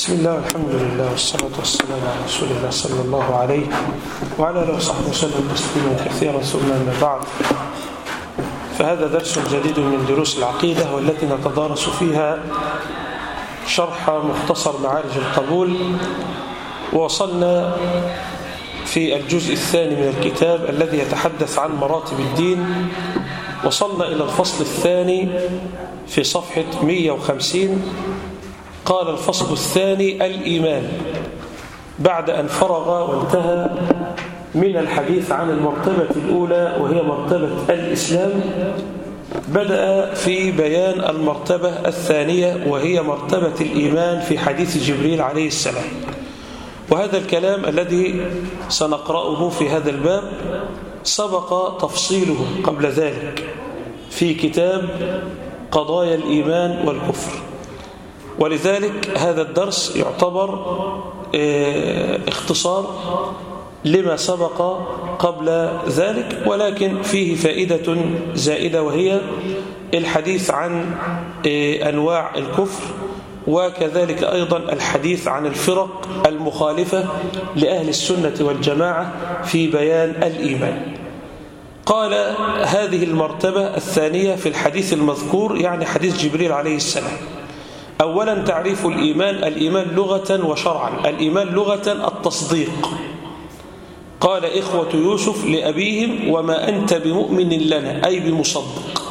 بسم الله والحمد لله والصلاة والسلام على رسول الله صلى الله عليه وعلى آله وصحبه وسلم تسليما كثيرا ثم أما بعد فهذا درس جديد من دروس العقيدة والتي نتدارس فيها شرح مختصر معارج القبول ووصلنا في الجزء الثاني من الكتاب الذي يتحدث عن مراتب الدين وصلنا إلى الفصل الثاني في صفحة 150 قال الفصل الثاني الإيمان بعد أن فرغ وانتهى من الحديث عن المرتبة الأولى وهي مرتبة الإسلام بدأ في بيان المرتبة الثانية وهي مرتبة الإيمان في حديث جبريل عليه السلام وهذا الكلام الذي سنقرأه في هذا الباب سبق تفصيله قبل ذلك في كتاب قضايا الإيمان والكفر ولذلك هذا الدرس يعتبر اختصار لما سبق قبل ذلك ولكن فيه فائدة زائدة وهي الحديث عن أنواع الكفر وكذلك أيضا الحديث عن الفرق المخالفة لأهل السنة والجماعة في بيان الإيمان قال هذه المرتبة الثانية في الحديث المذكور يعني حديث جبريل عليه السلام أولا تعريف الإيمان الإيمان لغة وشرعا الإيمان لغة التصديق قال إخوة يوسف لأبيهم وما أنت بمؤمن لنا أي بمصدق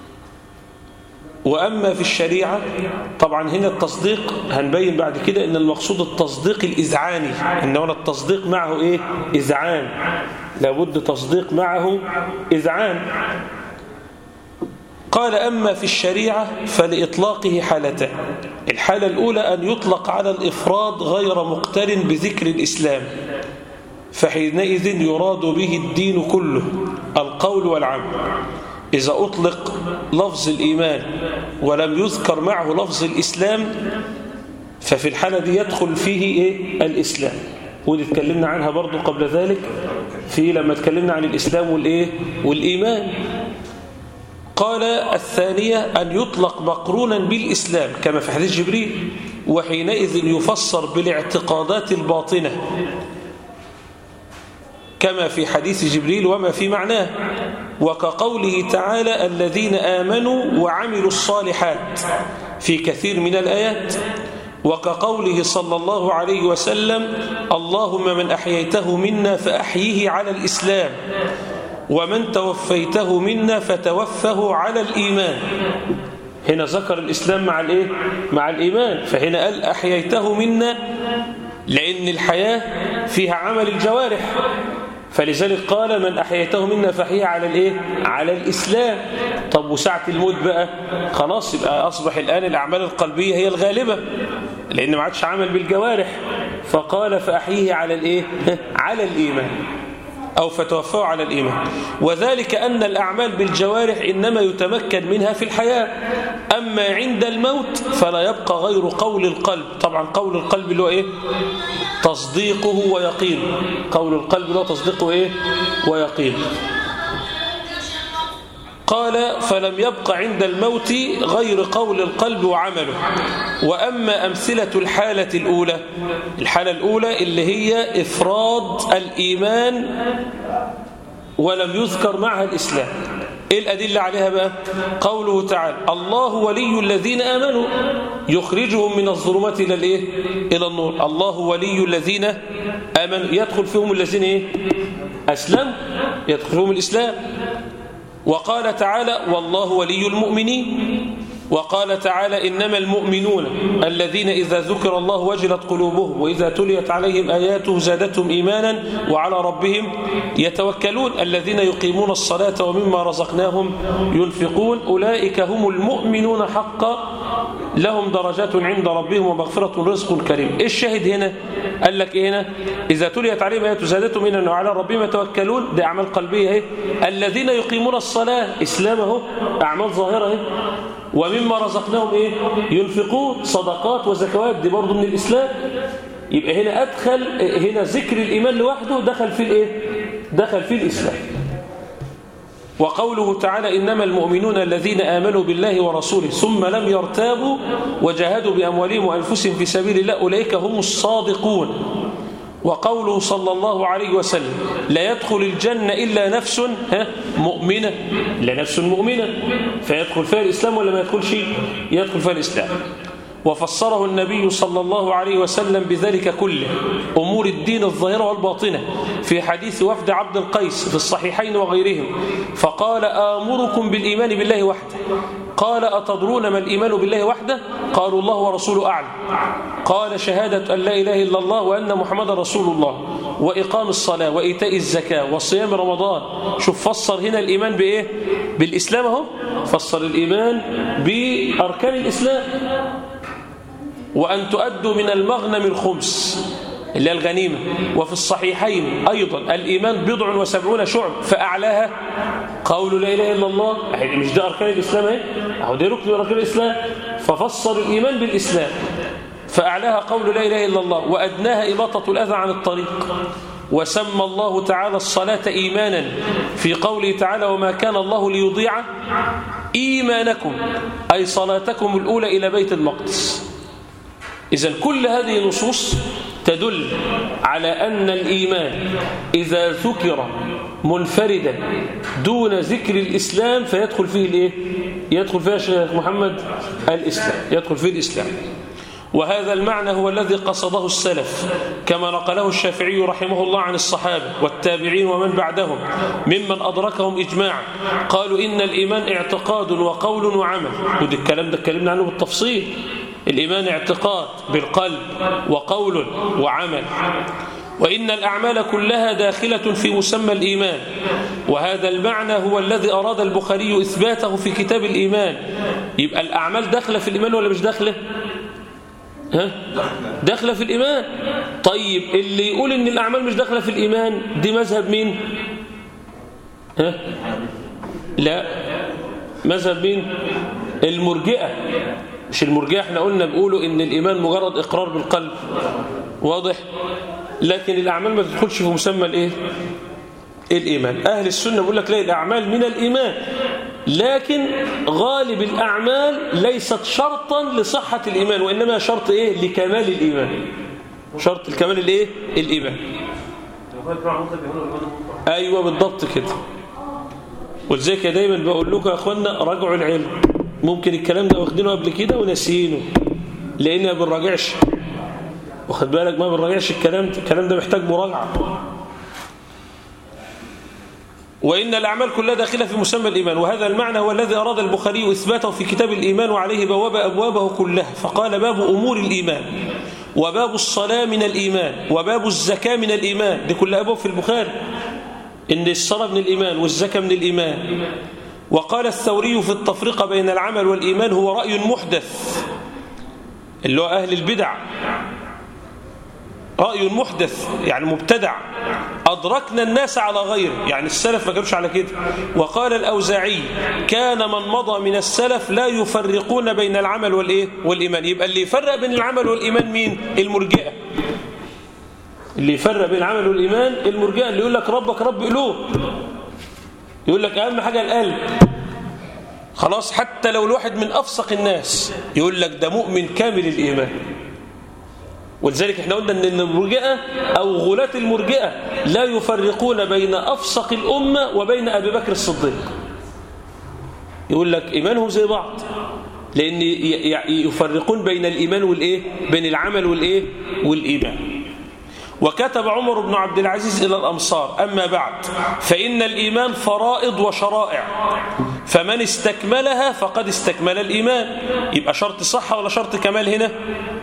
وأما في الشريعة طبعا هنا التصديق هنبين بعد كده أن المقصود التصديق الإذعاني إن هنا التصديق معه إيه؟ إذعان لابد تصديق معه إذعان قال أما في الشريعة فلإطلاقه حالتان الحالة الأولى أن يطلق على الإفراد غير مقترن بذكر الإسلام فحينئذ يراد به الدين كله القول والعمل إذا أطلق لفظ الإيمان ولم يذكر معه لفظ الإسلام ففي الحالة دي يدخل فيه إيه؟ الإسلام ودي اتكلمنا عنها برضو قبل ذلك في لما اتكلمنا عن الإسلام والإيه؟ والإيمان قال الثانية أن يطلق مقرونا بالإسلام كما في حديث جبريل وحينئذ يفسر بالاعتقادات الباطنة كما في حديث جبريل وما في معناه وكقوله تعالى الذين آمنوا وعملوا الصالحات في كثير من الآيات وكقوله صلى الله عليه وسلم اللهم من أحييته منا فأحيه على الإسلام ومن توفيته منا فتوفه على الإيمان هنا ذكر الإسلام مع الإيه؟ مع الإيمان فهنا قال أحييته منا لأن الحياة فيها عمل الجوارح فلذلك قال من أحييته منا فحيه على الإيه؟ على الإسلام طب وساعة الموت بقى خلاص يبقى أصبح الآن الأعمال القلبية هي الغالبة لأن ما عادش عمل بالجوارح فقال فأحيه على الإيه؟ على الإيمان أو فتوفوا على الإيمان وذلك أن الأعمال بالجوارح إنما يتمكن منها في الحياة أما عند الموت فلا يبقى غير قول القلب طبعا قول القلب اللي هو إيه تصديقه ويقينه قول القلب اللي هو تصديقه إيه ويقينه قال فلم يبق عند الموت غير قول القلب وعمله وأما أمثلة الحالة الأولى الحالة الأولى اللي هي إفراد الإيمان ولم يذكر معها الإسلام إيه الأدلة عليها بقى قوله تعالى الله ولي الذين آمنوا يخرجهم من الظلمات إلى الإيه إلى النور الله ولي الذين آمنوا يدخل فيهم الذين إيه أسلم يدخل فيهم الإسلام وقال تعالى والله ولي المؤمنين وقال تعالى إنما المؤمنون الذين إذا ذكر الله وجلت قلوبهم وإذا تليت عليهم آياته زادتهم إيمانا وعلى ربهم يتوكلون الذين يقيمون الصلاة ومما رزقناهم ينفقون أولئك هم المؤمنون حقا لهم درجات عند ربهم ومغفرة رزق كريم إيه الشاهد هنا قال لك إيه هنا إذا تليت عليهم آياته زادتهم إيمانا وعلى ربهم يتوكلون دي أعمال قلبية إيه الذين يقيمون الصلاة إسلام اهو أعمال ظاهرة إيه ومما رزقناهم ايه ينفقون صدقات وزكوات دي برضه من الإسلام يبقى هنا أدخل هنا ذكر الإيمان لوحده دخل في الايه دخل في الإسلام وقوله تعالى إنما المؤمنون الذين آمنوا بالله ورسوله ثم لم يرتابوا وجاهدوا بأموالهم وأنفسهم في سبيل الله أولئك هم الصادقون وقوله صلى الله عليه وسلم لا يدخل الجنة إلا نفس مؤمنة إلا نفس مؤمنة فيدخل فيها الإسلام ولا ما يدخل شيء يدخل فيها الإسلام وفسره النبي صلى الله عليه وسلم بذلك كله أمور الدين الظاهرة والباطنة في حديث وفد عبد القيس في الصحيحين وغيرهم فقال آمركم بالإيمان بالله وحده قال أتدرون ما الإيمان بالله وحده قالوا الله ورسوله أعلم قال شهادة أن لا إله إلا الله وأن محمد رسول الله وإقام الصلاة وإيتاء الزكاة وصيام رمضان شوف فسر هنا الإيمان بإيه بالإسلام اهو فسر الإيمان بأركان الإسلام وأن تؤدوا من المغنم الخمس اللي هي الغنيمة وفي الصحيحين أيضا الإيمان بضع وسبعون شعب فأعلاها قول لا إله إلا الله مش ده أركان الإسلام اهي أهو ده ركن من أركان الإسلام ففسر الإيمان بالإسلام فأعلاها قول لا إله إلا الله وأدناها إباطة الأذى عن الطريق وسمى الله تعالى الصلاة إيمانا في قوله تعالى وما كان الله ليضيع إيمانكم أي صلاتكم الأولى إلى بيت المقدس إذا كل هذه النصوص تدل على أن الإيمان إذا ذكر منفردا دون ذكر الإسلام فيدخل فيه الإيه؟ يدخل فيه شيخ محمد الإسلام يدخل فيه الإسلام وهذا المعنى هو الذي قصده السلف كما نقله الشافعي رحمه الله عن الصحابة والتابعين ومن بعدهم ممن أدركهم إجماعا قالوا إن الإيمان اعتقاد وقول وعمل ودي الكلام ده اتكلمنا عنه بالتفصيل الإيمان اعتقاد بالقلب وقول وعمل وإن الأعمال كلها داخلة في مسمى الإيمان وهذا المعنى هو الذي أراد البخاري إثباته في كتاب الإيمان يبقى الأعمال داخلة في الإيمان ولا مش داخلة ها؟ داخلة في الإيمان طيب اللي يقول إن الأعمال مش داخلة في الإيمان دي مذهب مين ها؟ لا مذهب مين المرجئة مش المرجئة احنا قلنا بيقولوا ان الإيمان مجرد إقرار بالقلب واضح لكن الأعمال ما تدخلش في مسمى الايه الإيمان أهل السنة بيقول لك لا الأعمال من الإيمان لكن غالب الأعمال ليست شرطا لصحة الإيمان وإنما شرط إيه لكمال الإيمان شرط الكمال الإيه الإيمان أيوة بالضبط كده ولذلك دايما بقول لكم يا أخوانا راجعوا العلم ممكن الكلام ده واخدينه قبل كده وناسيينه لأن ما بنراجعش واخد بالك ما بنراجعش الكلام ده الكلام ده محتاج مراجعة وإن الأعمال كلها داخلة في مسمى الإيمان وهذا المعنى هو الذي أراد البخاري إثباته في كتاب الإيمان وعليه بواب أبوابه كلها فقال باب أمور الإيمان وباب الصلاة من الإيمان وباب الزكاة من الإيمان دي كلها أبواب في البخاري إن الصلاة من الإيمان والزكاة من الإيمان وقال الثوري في التفرقة بين العمل والإيمان هو رأي محدث اللي هو أهل البدع رأي محدث يعني مبتدع أدركنا الناس على غيره يعني السلف ما كانوش على كده وقال الأوزاعي كان من مضى من السلف لا يفرقون بين العمل والإيه والإيمان يبقى اللي يفرق بين العمل والإيمان مين المرجئة اللي يفرق بين العمل والإيمان المرجئة اللي يقول لك ربك رب قلوب يقول لك أهم حاجة القلب خلاص حتى لو الواحد من أفسق الناس يقول لك ده مؤمن كامل الإيمان ولذلك احنا قلنا ان المرجئه او غلاة المرجئه لا يفرقون بين افسق الامه وبين ابي بكر الصديق يقول لك ايمانهم زي بعض لان يفرقون بين الايمان والايه بين العمل والايه والايمان وكتب عمر بن عبد العزيز إلى الأمصار أما بعد فإن الإيمان فرائض وشرائع فمن استكملها فقد استكمل الإيمان يبقى شرط صحة ولا شرط كمال هنا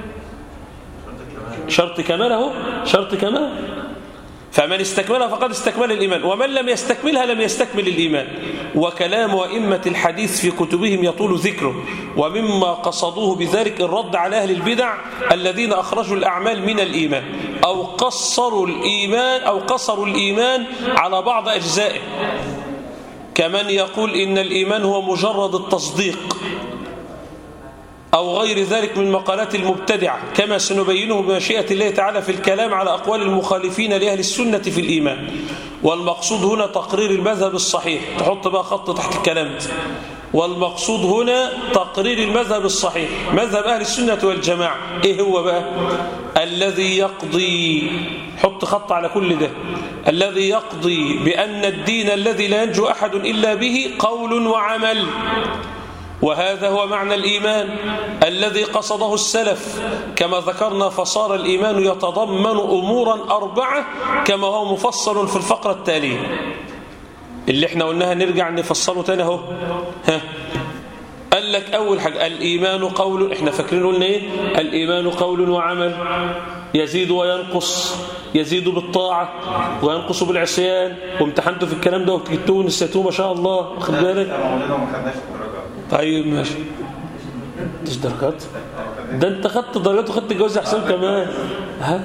شرط كمال اهو شرط كمال فمن استكملها فقد استكمل الإيمان ومن لم يستكملها لم يستكمل الإيمان وكلام أئمة الحديث في كتبهم يطول ذكره ومما قصدوه بذلك الرد على أهل البدع الذين أخرجوا الأعمال من الإيمان أو قصروا الإيمان أو قصروا الإيمان على بعض أجزائه كمن يقول إن الإيمان هو مجرد التصديق أو غير ذلك من مقالات المبتدعة كما سنبينه بمشيئة الله تعالى في الكلام على أقوال المخالفين لأهل السنة في الإيمان والمقصود هنا تقرير المذهب الصحيح تحط بقى خط تحت الكلام ده والمقصود هنا تقرير المذهب الصحيح مذهب أهل السنة والجماعة إيه هو بقى الذي يقضي حط خط على كل ده الذي يقضي بأن الدين الذي لا ينجو أحد إلا به قول وعمل وهذا هو معنى الإيمان الذي قصده السلف كما ذكرنا فصار الإيمان يتضمن أمورا أربعة كما هو مفصل في الفقرة التالية اللي احنا قلناها نرجع نفصله تاني اهو ها قال لك أول حاجة الإيمان قول احنا فاكرين قلنا ايه الإيمان قول وعمل يزيد وينقص يزيد بالطاعة وينقص بالعصيان وامتحنته في الكلام ده وجبتوه نسيتوه ما شاء الله واخد بالك طيب ماشي مش درجات ده انت خدت درجات وخدت جواز احسن كمان ها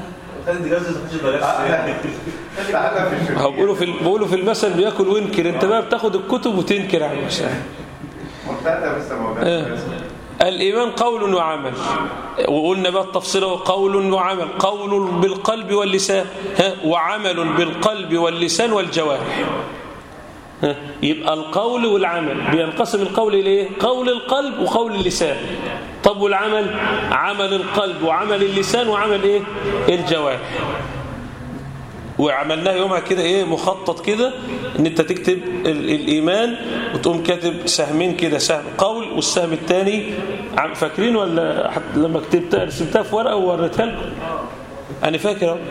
هو بيقولوا في بيقولوا في المثل بياكل وينكر انت بقى بتاخد الكتب وتنكر على المثل الإيمان قول وعمل وقلنا بقى التفصيل هو قول وعمل قول بالقلب واللسان ها وعمل بالقلب واللسان والجوارح ها يبقى القول والعمل بينقسم القول إلى ايه قول القلب وقول اللسان طب والعمل عمل القلب وعمل اللسان وعمل ايه الجوارح وعملناه يومها كده ايه مخطط كده ان انت تكتب الايمان وتقوم كاتب سهمين كده سهم قول والسهم الثاني فاكرين ولا حتى لما كتبتها رسمتها في ورقه ووريتها لكم انا فاكر اهو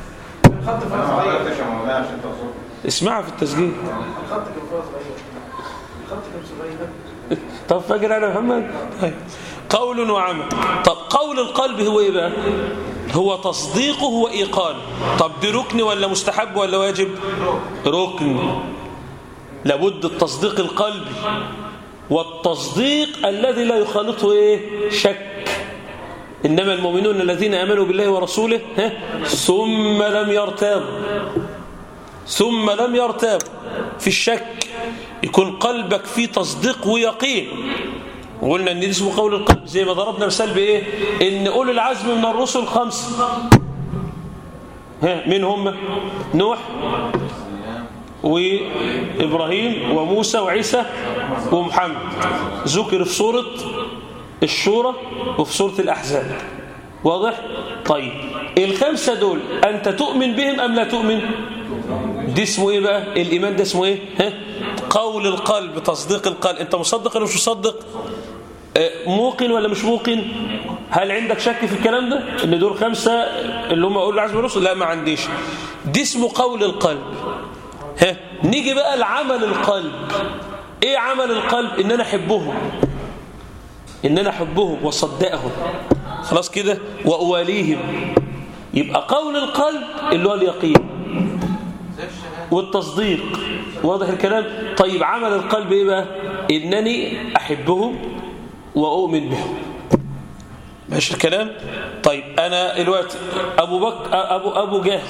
اسمعها في التسجيل الخط كان فيها صغير الخط كان صغير طب فاكر انا محمد طيب. قول وعمل طب قول القلب هو ايه بقى هو تصديقه وإيقانه طب دي ركن ولا مستحب ولا واجب ركن لابد التصديق القلبي والتصديق الذي لا يخالطه ايه شك إنما المؤمنون الذين آمنوا بالله ورسوله ها ثم لم يرتابوا ثم لم يرتابوا في الشك يكون قلبك فيه تصديق ويقين وقلنا ان دي اسمه قول القلب زي ما ضربنا مثال بايه ان اولي العزم من الرسل خمسه ها مين هم نوح وابراهيم وموسى وعيسى ومحمد ذكر في سوره الشورى وفي سوره الاحزاب واضح طيب الخمسه دول انت تؤمن بهم ام لا تؤمن دي اسمه ايه بقى الايمان ده اسمه ايه ها قول القلب تصديق القلب انت مصدق ولا مش مصدق موقن ولا مش موقن هل عندك شك في الكلام ده ان دول خمسة اللي هم اقول العزم الرسل لا ما عنديش دي اسمه قول القلب ها نيجي بقى لعمل القلب ايه عمل القلب ان انا احبهم ان انا احبهم واصدقهم خلاص كده واواليهم يبقى قول القلب اللي هو اليقين والتصديق واضح الكلام طيب عمل القلب ايه بقى انني احبهم واؤمن بهم ماشي الكلام طيب انا دلوقتي ابو بكر ابو ابو جهل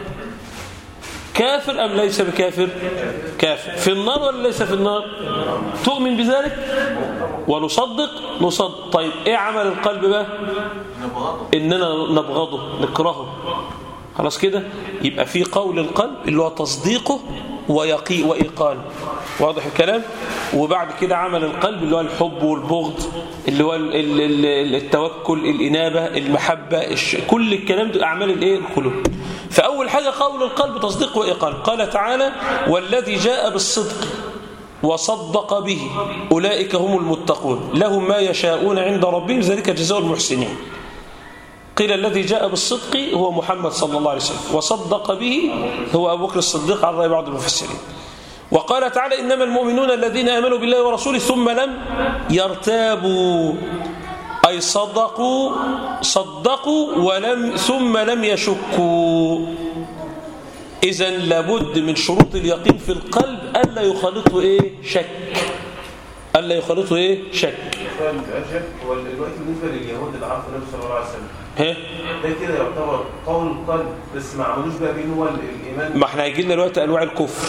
كافر ام ليس بكافر كافر في النار ولا ليس في النار تؤمن بذلك ونصدق نصدق طيب ايه عمل القلب بقى اننا نبغضه نكرهه خلاص كده يبقى في قول القلب اللي هو تصديقه ويقي وإيقانه واضح الكلام وبعد كده عمل القلب اللي هو الحب والبغض اللي هو التوكل الإنابة المحبة كل الكلام ده أعمال الإيه القلوب فأول حاجة قول القلب تصديق وإيقان قال تعالى والذي جاء بالصدق وصدق به أولئك هم المتقون لهم ما يشاءون عند ربهم ذلك جزاء المحسنين قيل الذي جاء بالصدق هو محمد صلى الله عليه وسلم وصدق به هو أبو بكر الصديق على رأي بعض المفسرين وقال تعالى إنما المؤمنون الذين آمنوا بالله ورسوله ثم لم يرتابوا أي صدقوا صدقوا ولم ثم لم يشكوا إذا لابد من شروط اليقين في القلب ألا يخالطه إيه شك ألا يخالطه إيه شك هو دلوقتي بالنسبه لليهود اللي عرفوا النبي صلى الله عليه وسلم ها ده كده يعتبر قول القلب بس ما عملوش بقى بيه هو الايمان ما احنا هيجي لنا دلوقتي انواع الكفر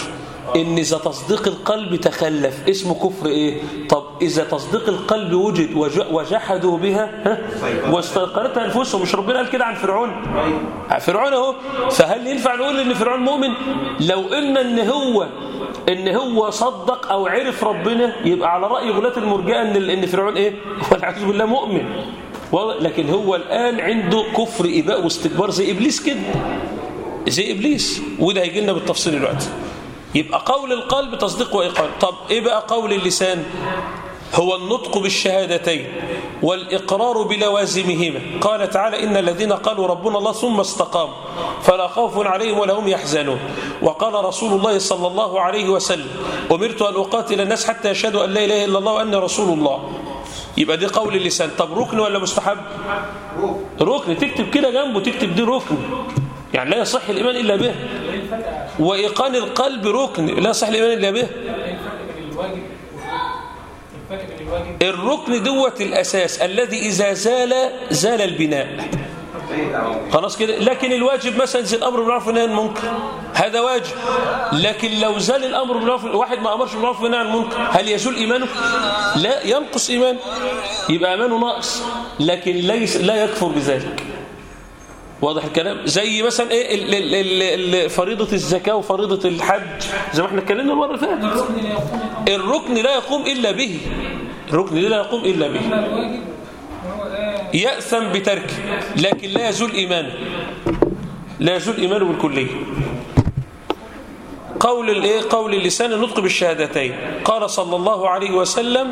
ان اذا تصديق القلب تخلف اسمه كفر ايه طب اذا تصديق القلب وجد وج- وجحدوا بها ها واستيقنتها انفسهم مش ربنا قال كده عن فرعون فرعون اهو فهل ينفع نقول ان فرعون مؤمن لو قلنا ان هو ان هو صدق او عرف ربنا يبقى على راي غلاة المرجئه ان ان فرعون ايه والعياذ بالله مؤمن واضح؟ لكن هو الان عنده كفر اباء واستكبار زي ابليس كده زي ابليس وده هيجي لنا بالتفصيل دلوقتي يبقى قول القلب تصديق واقرار طب ايه بقى قول اللسان هو النطق بالشهادتين والإقرار بلوازمهما قال تعالى إن الذين قالوا ربنا الله ثم استقاموا فلا خوف عليهم ولا هم يحزنون وقال رسول الله صلى الله عليه وسلم أمرت أن أقاتل الناس حتى يشهدوا أن لا إله إلا الله وأن رسول الله يبقى دي قول اللسان طب ركن ولا مستحب ركن تكتب كده جنبه تكتب دي ركن يعني لا يصح الإيمان إلا به وإيقان القلب ركن لا يصح الإيمان إلا به الركن دوت الأساس الذي إذا زال زال البناء خلاص كده لكن الواجب مثلا زي الأمر بالمعروف والنهي عن المنكر هذا واجب لكن لو زال الأمر بالمعروف واحد ما أمرش بالمعروف والنهي عن المنكر هل يزول إيمانه؟ لا ينقص إيمانه يبقى إيمانه ناقص لكن ليس لا يكفر بذلك واضح الكلام زي مثلا ايه ال ال ال ال فريضه الزكاه وفريضه الحج زي ما احنا اتكلمنا المره اللي فاتت الركن لا يقوم الا به الركن لا يقوم الا به يأثم بتركه لكن لا يزول ايمانه لا يزول ايمانه بالكليه قول الايه قول اللسان النطق بالشهادتين قال صلى الله عليه وسلم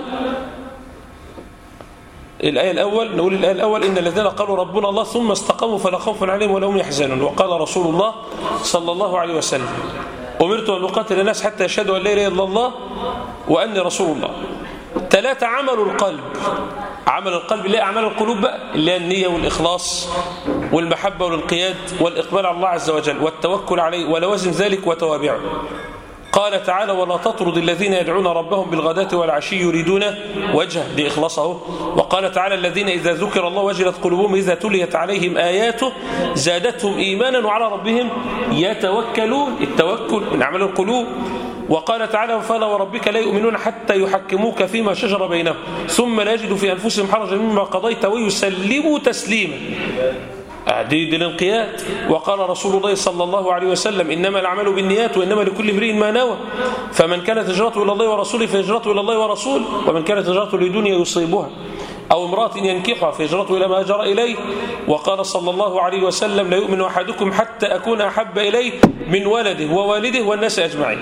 الآية الأول نقول الآية الأول إن الذين قالوا ربنا الله ثم استقاموا فلا خوف عليهم ولا هم يحزنون وقال رسول الله صلى الله عليه وسلم أمرت أن أقاتل الناس حتى يشهدوا أن لا إله إلا الله وأني رسول الله ثلاثة عمل القلب عمل القلب اللي هي أعمال القلوب بقى اللي هي النية والإخلاص والمحبة والانقياد والإقبال على الله عز وجل والتوكل عليه ولوازم ذلك وتوابعه قال تعالى ولا تطرد الذين يدعون ربهم بالغداة والعشي يريدون وجهه لإخلاصه وقال تعالى الذين إذا ذكر الله وجلت قلوبهم إذا تليت عليهم آياته زادتهم إيمانا وعلى ربهم يتوكلون التوكل من أعمال القلوب وقال تعالى فلا وربك لا يؤمنون حتى يحكموك فيما شجر بينهم ثم لا يجدوا في أنفسهم حرجا مما قضيت ويسلموا تسليما دي, دي الانقياد وقال رسول الله صلى الله عليه وسلم إنما الأعمال بالنيات وإنما لكل امرئ ما نوى فمن كانت هجرته إلى الله ورسوله فهجرته إلى الله ورسوله ومن كانت هجرته لدنيا يصيبها أو امرأة ينكحها فهجرته إلى ما هجر إليه وقال صلى الله عليه وسلم لا يؤمن أحدكم حتى أكون أحب إليه من ولده ووالده والناس أجمعين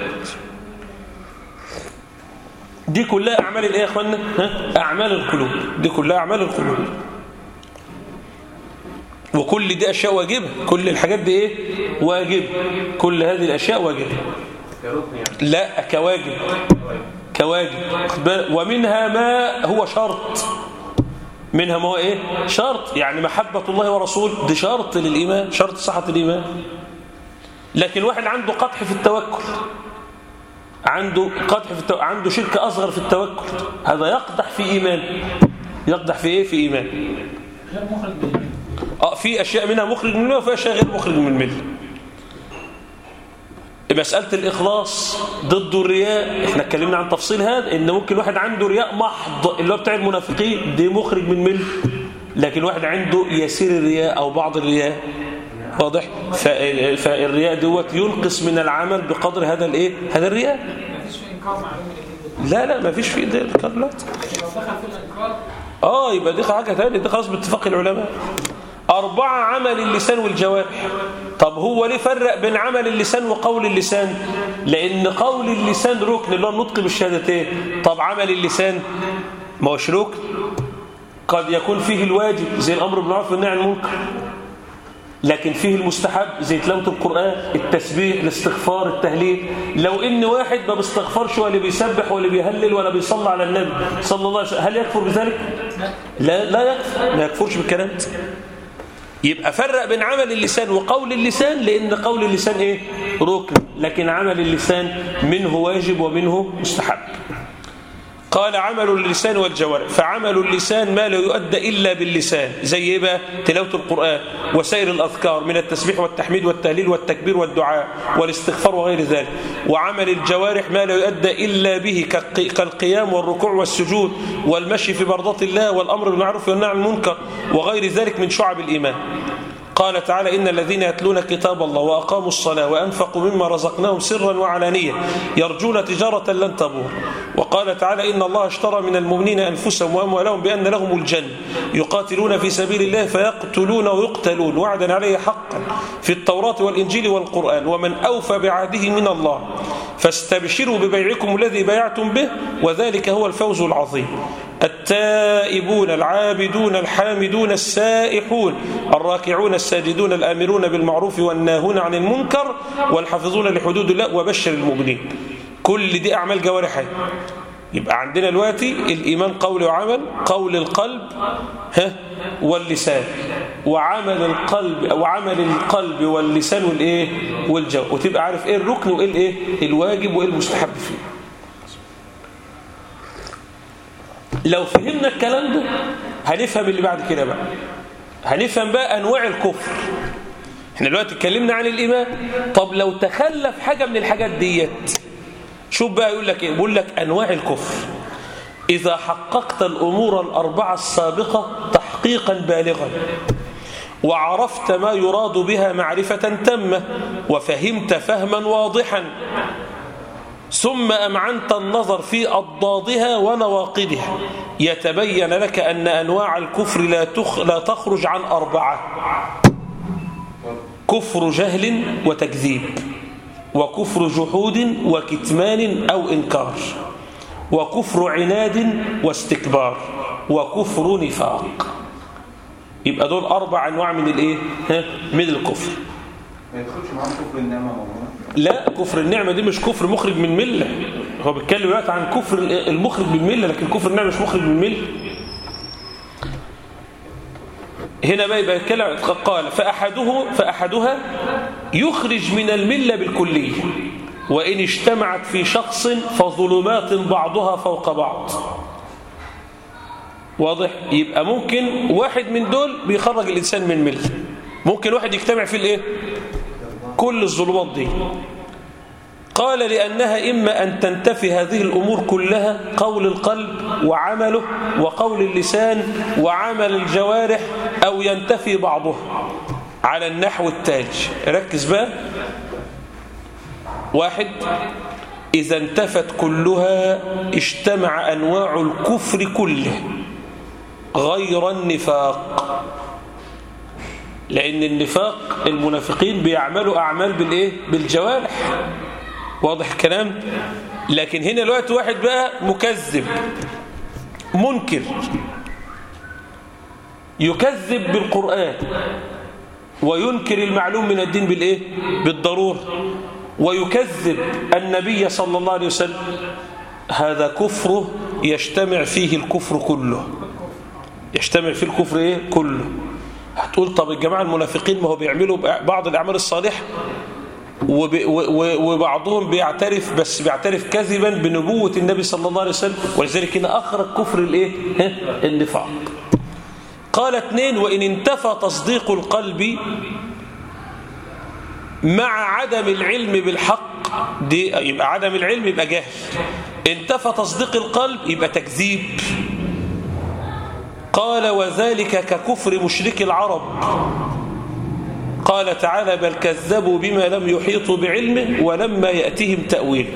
دي كلها أعمال الإيه يا أخوانا أعمال القلوب دي كلها أعمال القلوب وكل دي أشياء واجبة كل الحاجات دي إيه واجب كل هذه الأشياء واجبة لا كواجب كواجب ومنها ما هو شرط منها ما هو إيه شرط يعني محبة الله ورسوله دي شرط للإيمان شرط صحة الإيمان لكن واحد عنده قطح في التوكل عنده قدح في التو... عنده شرك أصغر في التوكل هذا يقدح في إيمان يقدح في إيه في إيمان غير مخرج من اه في اشياء منها مخرج من المله وفي اشياء غير مخرج من المله مساله الاخلاص ضد الرياء احنا اتكلمنا عن تفصيل هذا ان ممكن واحد عنده رياء محض اللي هو بتاع المنافقين دي مخرج من المله لكن واحد عنده يسير الرياء او بعض الرياء واضح ف- فالرياء دوت ينقص من العمل بقدر هذا الايه هذا الرياء مفيش في انكار معلومه الاثنين دول لا لا ما فيش في ايديه الانكار لا لكن لو دخل في الانكار اه يبقى دي حاجه ثانيه دي خلاص باتفاق العلماء أربعة عمل اللسان والجوارح طب هو ليه فرق بين عمل اللسان وقول اللسان لأن قول اللسان ركن اللي هو النطق بالشهادتين طب عمل اللسان ما هوش ركن قد يكون فيه الواجب زي الأمر بالمعروف والنهي عن المنكر لكن فيه المستحب زي تلاوة القرآن التسبيح الاستغفار التهليل لو ان واحد ما بيستغفرش ولا بيسبح ولا بيهلل ولا بيصلي على النبي صلى الله عليه وسلم هل يكفر بذلك لا لا يكفر ما يكفرش بالكلام ده يبقى فرق بين عمل اللسان وقول اللسان لان قول اللسان ايه ركن لكن عمل اللسان منه واجب ومنه مستحب قال عمل اللسان والجوارح فعمل اللسان ما لا يؤدى إلا باللسان زي إيه بقى تلاوة القرآن وسائر الأذكار من التسبيح والتحميد والتهليل والتكبير والدعاء والاستغفار وغير ذلك وعمل الجوارح ما لا يؤدى إلا به كالق- كالقيام والركوع والسجود والمشي في مرضات الله والأمر بالمعروف والنهي عن المنكر وغير ذلك من شعب الإيمان قال تعالى إن الذين يتلون كتاب الله وأقاموا الصلاة وأنفقوا مما رزقناهم سرا وعلانية يرجون تجارة لن تبور وقال تعالى إن الله اشترى من المؤمنين أنفسهم وأموالهم بأن لهم الجنة يقاتلون في سبيل الله فيقتلون ويقتلون وعدا عليه حقا في التوراة والإنجيل والقرآن ومن أوفى بعهده من الله فاستبشروا ببيعكم الذي بايعتم به وذلك هو الفوز العظيم التائبون العابدون الحامدون السائحون الراكعون الساجدون الآمرون بالمعروف والناهون عن المنكر والحافظون لحدود الله وبشر المؤمنين كل دي أعمال جوارحها يبقى عندنا دلوقتي الإيمان قول وعمل قول القلب ها واللسان وعمل القلب وعمل القلب واللسان والايه والجو وتبقى عارف ايه الركن وايه الايه الواجب وايه المستحب فيه لو فهمنا الكلام ده هنفهم اللي بعد كده بقى هنفهم بقى انواع الكفر احنا دلوقتي اتكلمنا عن الايمان طب لو تخلف حاجه من الحاجات ديت شوف بقى يقول لك ايه بيقول لك انواع الكفر اذا حققت الامور الاربعه السابقه تحقيقا بالغا وعرفت ما يراد بها معرفه تامه وفهمت فهما واضحا ثم أمعنت النظر في أضدادها ونواقدها يتبين لك أن أنواع الكفر لا, تخ لا تخرج عن أربعة كفر جهل وتكذيب وكفر جحود وكتمان أو إنكار وكفر عناد واستكبار وكفر نفاق يبقى دول أربع أنواع من الإيه؟ ها؟ من الكفر ما يدخلش معاهم كفر النعمة مولانا لا كفر النعمة دي مش كفر مخرج من ملة هو بيتكلم دلوقتي عن كفر المخرج من ملة لكن كفر النعمة مش مخرج من ملة هنا بقى يبقى يتكلم قال فأحده فأحدها يخرج من الملة بالكلية وإن اجتمعت في شخص فظلمات بعضها فوق بعض واضح يبقى ممكن واحد من دول بيخرج الإنسان من ملة ممكن واحد يجتمع في الايه كل الظلمات دي قال لأنها إما أن تنتفي هذه الأمور كلها قول القلب وعمله وقول اللسان وعمل الجوارح أو ينتفي بعضها على النحو التالي ركز بقى واحد إذا انتفت كلها اجتمع أنواع الكفر كله غير النفاق لأن النفاق المنافقين بيعملوا أعمال بالإيه؟ بالجوارح واضح الكلام لكن هنا الوقت واحد بقى مكذب منكر يكذب بالقرآن وينكر المعلوم من الدين بالإيه؟ بالضرورة ويكذب النبي صلى الله عليه وسلم هذا كفره يجتمع فيه الكفر كله يجتمع فيه الكفر إيه؟ كله هتقول طب الجماعة المنافقين ما هو بيعملوا بعض الأعمال الصالحة وب... و... وبعضهم بيعترف بس بيعترف كذبا بنبوة النبي صلى الله عليه وسلم ولذلك هنا أخرج كفر الإيه؟ ها؟ النفاق قال اثنين وإن انتفى تصديق القلب مع عدم العلم بالحق دي يبقى عدم العلم يبقى جهل انتفى تصديق القلب يبقى تكذيب قال وذلك ككفر مشرك العرب قال تعالى بل كذبوا بما لم يحيطوا بعلمه ولما يأتهم تأويل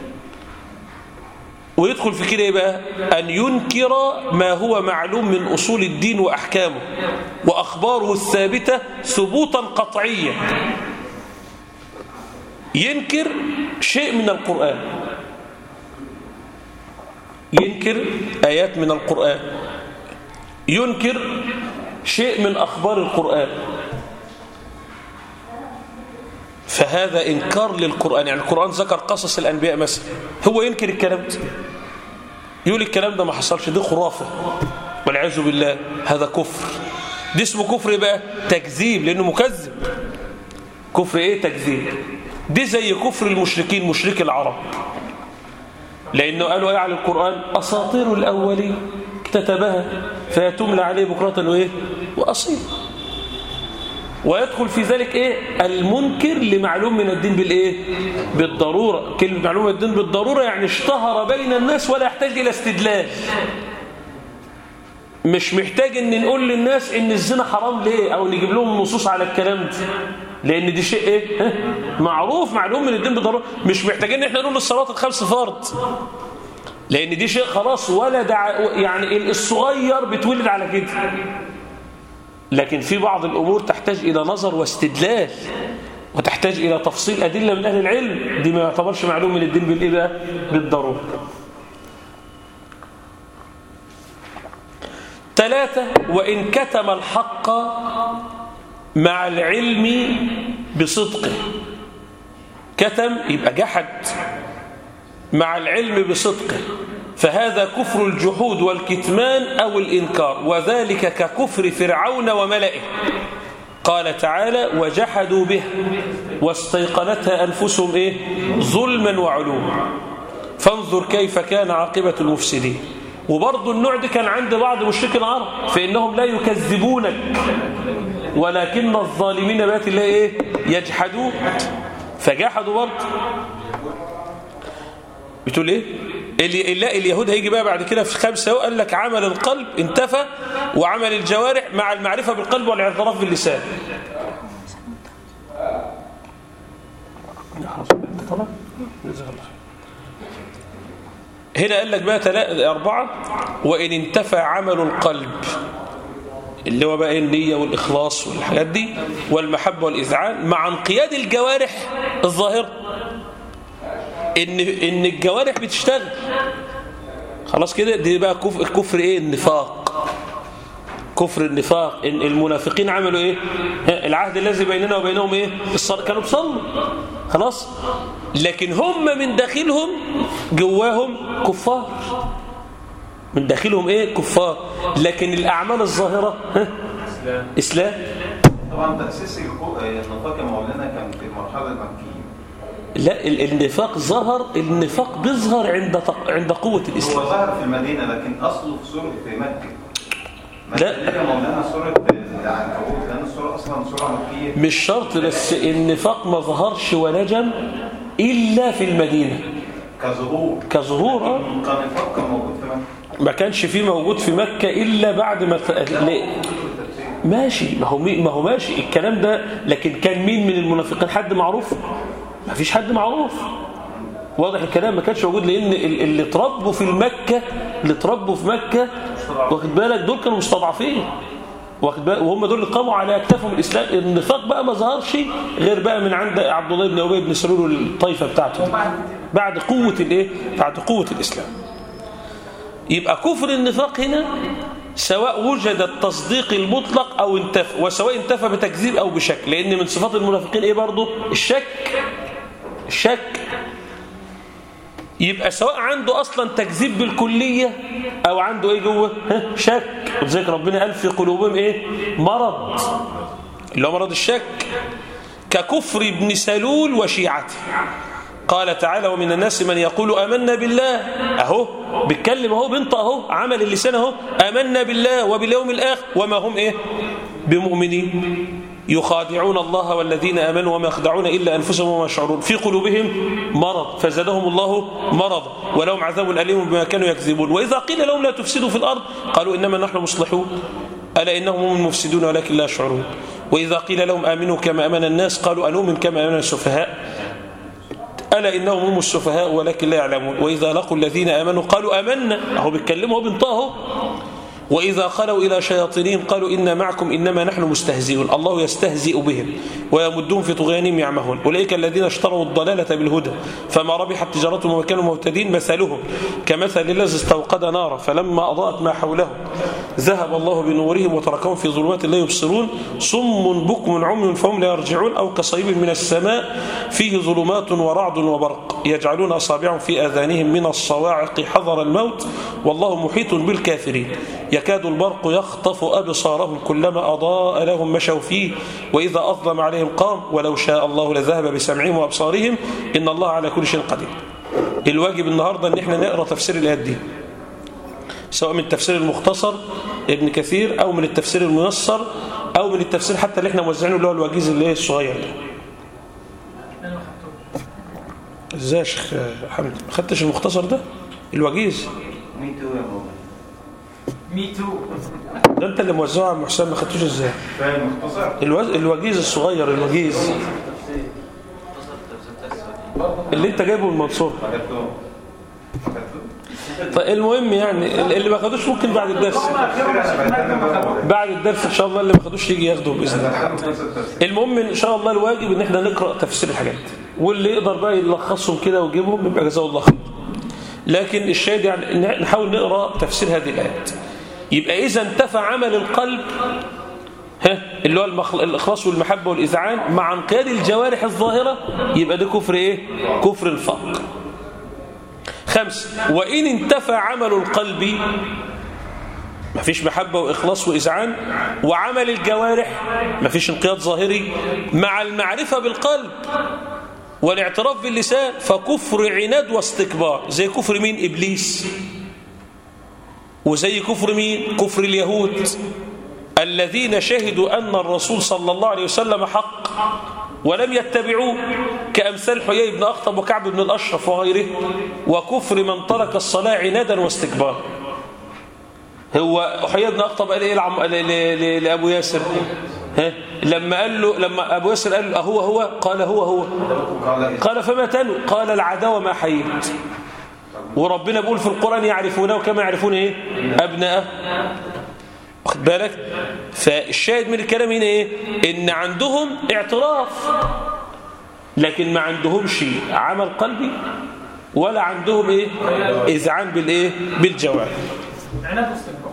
ويدخل في كده بقى أن ينكر ما هو معلوم من أصول الدين وأحكامه وأخباره الثابتة ثبوتا قطعيا ينكر شيء من القرآن ينكر آيات من القرآن ينكر شيء من أخبار القرآن فهذا إنكار للقرآن يعني القرآن ذكر قصص الأنبياء مثلا هو ينكر الكلام ده يقول الكلام ده ما حصلش دي خرافة والعياذ بالله هذا كفر دي اسمه كفر بقى تكذيب لأنه مكذب كفر إيه تكذيب دي زي كفر المشركين مشرك العرب لأنه قالوا ايه على القرآن أساطير الأولين اكتتبها فيتملى عليه بكرة وإيه وأصيل ويدخل في ذلك ايه المنكر لمعلوم من الدين بالايه بالضروره كلمه معلوم من الدين بالضروره يعني اشتهر بين الناس ولا يحتاج الى استدلال مش محتاج ان نقول للناس ان الزنا حرام ليه او نجيب لهم نصوص على الكلام ده لان دي شيء ايه ها؟ معروف معلوم من الدين بالضروره مش محتاجين ان احنا نقول الصلاه الخمس فرض لان دي شيء خلاص ولا دع... يعني الصغير بتولد على كده لكن في بعض الأمور تحتاج إلى نظر واستدلال وتحتاج إلى تفصيل أدلة من أهل العلم دي ما يعتبرش معلوم من الدين بالإيه بقى بالضرورة ثلاثة وإن كتم الحق مع العلم بصدقه كتم يبقى جحد مع العلم بصدقه فهذا كفر الجحود والكتمان أو الإنكار وذلك ككفر فرعون وملئه قال تعالى وجحدوا به واستيقنتها أنفسهم إيه؟ ظلما وعلوا فانظر كيف كان عاقبة المفسدين وبرضه النوع ده كان عند بعض مشرك العرب فإنهم لا يكذبونك ولكن الظالمين بات الله إيه؟ يجحدون فجحدوا برضه بتقول ايه اللي لا اليهود هيجي بقى بعد كده في خمسة وقال لك عمل القلب انتفى وعمل الجوارح مع المعرفة بالقلب والاعتراف باللسان هنا قال لك بقى تلا... أربعة وإن انتفى عمل القلب اللي هو بقى النية والإخلاص والحاجات دي والمحبة والإذعان مع انقياد الجوارح الظاهرة ان ان الجوارح بتشتغل خلاص كده دي بقى كفر, كفر ايه النفاق كفر النفاق إن المنافقين عملوا ايه العهد الذي بيننا وبينهم ايه الصلاة كانوا بيصلوا خلاص لكن هم من داخلهم جواهم كفار من داخلهم ايه كفار لكن الاعمال الظاهره ها اسلام طبعا تأسيس النفاق يا مولانا كان في المرحلة المكية لا النفاق ظهر النفاق بيظهر عند عند قوة الإسلام هو ظهر في المدينة لكن أصله في سورة في مكة لا. يا مولانا سورة العنكبوت لأن السورة أصلا سورة مكية مش شرط بس النفاق ما ظهرش ونجم إلا في المدينة كظهور كظهور آه. كان النفاق كان موجود في مكة ما كانش فيه موجود في مكة إلا بعد ما ت... ليه؟ ماشي ما هو مي... ما هو ماشي الكلام ده لكن كان مين من المنافقين حد معروف ما فيش حد معروف واضح الكلام ما كانش موجود لان ال- اللي اتربوا في المكه اللي اتربوا في مكه واخد بالك دول كانوا مستضعفين واخد بالك وهم دول اللي قاموا على اكتافهم الاسلام النفاق بقى ما ظهرش غير بقى من عند عبد الله بن ابي بن سلول والطائفه بتاعته دي. بعد قوه الايه بعد قوه الاسلام يبقى كفر النفاق هنا سواء وجد التصديق المطلق أو انتفى وسواء انتفى بتكذيب أو بشك لأن من صفات المنافقين إيه برضه الشك الشك يبقى سواء عنده أصلا تكذيب بالكلية أو عنده إيه جوه ها؟ شك وذلك ربنا قال في قلوبهم إيه مرض اللي هو مرض الشك ككفر ابن سلول وشيعته قال تعالى ومن الناس من يقول آمنا بالله أهو بيتكلم أهو بنطق أهو عمل اللسان أهو آمنا بالله وباليوم الآخر وما هم إيه بمؤمنين يخادعون الله والذين آمنوا وما يخدعون إلا أنفسهم وما يشعرون في قلوبهم مرض فزادهم الله مرض ولهم عذاب أليم بما كانوا يكذبون وإذا قيل لهم لا تفسدوا في الأرض قالوا إنما نحن مصلحون ألا إنهم هم المفسدون ولكن لا يشعرون وإذا قيل لهم آمنوا كما أمن الناس قالوا أنؤمن كما أمن السفهاء ألا إنهم هم السفهاء ولكن لا يعلمون وإذا لقوا الذين آمنوا قالوا آمنا أهو بيتكلموا بنطقه وإذا خلوا إلى شياطينهم قالوا إنا معكم إنما نحن مستهزئون الله يستهزئ بهم ويمدون في طغيانهم يعمهون أولئك الذين اشتروا الضلالة بالهدى فما ربحت تجارتهم وما كانوا مهتدين مثلهم كمثل الذي استوقد نارا فلما أضاءت ما حوله ذهب الله بنورهم وتركهم في ظلمات لا يبصرون صم بكم عمي فهم لا يرجعون أو كصيب من السماء فيه ظلمات ورعد وبرق يجعلون أصابعهم في آذانهم من الصواعق حذر الموت والله محيط بالكافرين يكاد البرق يخطف أبصارهم كلما أضاء لهم مشوا فيه وإذا أظلم عليهم قام ولو شاء الله لذهب بسمعهم وأبصارهم إن الله على كل شيء قدير الواجب النهاردة ان احنا نقرأ تفسير الآيات دي سواء من التفسير المختصر ابن كثير او من التفسير الميسر او من التفسير حتى اللي احنا موزعينه اللي هو الوجيز اللي هي الصغير ده انا ما خدتوش ازاي يا شيخ حمد ما خدتش المختصر ده الوجيز مين تو يا بابا مي تو ده انت اللي موزعه يا عم حسام ما خدتوش ازاي فاهم مختصر الوز... الوجيز الصغير الوجيز اللي انت جايبه من المنصور ما خدتوه ما خدتوه فالمهم يعني اللي ما خدوش ممكن بعد الدرس بعد الدرس ان شاء الله اللي ما خدوش يجي ياخده باذن الله المهم ان شاء الله الواجب ان احنا نقرا تفسير الحاجات واللي يقدر بقى يلخصهم كده ويجيبهم يبقى جزاه الله خير لكن الشاهد يعني إن نحاول نقرا تفسير هذه الايات يبقى اذا انتفى عمل القلب ها اللي هو المخ... الاخلاص والمحبه والاذعان مع انقياد الجوارح الظاهره يبقى ده كفر ايه كفر الفاق خمس وإن انتفى عمل القلب ما فيش محبة وإخلاص وإذعان وعمل الجوارح ما فيش انقياد ظاهري مع المعرفة بالقلب والاعتراف باللسان فكفر عناد واستكبار زي كفر مين إبليس وزي كفر مين كفر اليهود الذين شهدوا أن الرسول صلى الله عليه وسلم حق ولم يتبعوه كأمثال حيي بن أخطب وكعب بن الأشرف وغيره وكفر من ترك الصلاة عنادا واستكبارا هو حيي بن أخطب قال إيه لعم... ل... ل... لأبو ياسر ها؟ لما قال له لما أبو ياسر قال له أهو هو قال هو هو قال فما تنو قال العداوة ما حييت وربنا بيقول في القرآن يعرفونه كما يعرفون إيه أبناءه واخد بالك فالشاهد من الكلام هنا ايه ان عندهم اعتراف لكن ما عندهمش عمل قلبي ولا عندهم ايه اذعان بالايه بالجوارح عناد واستكبار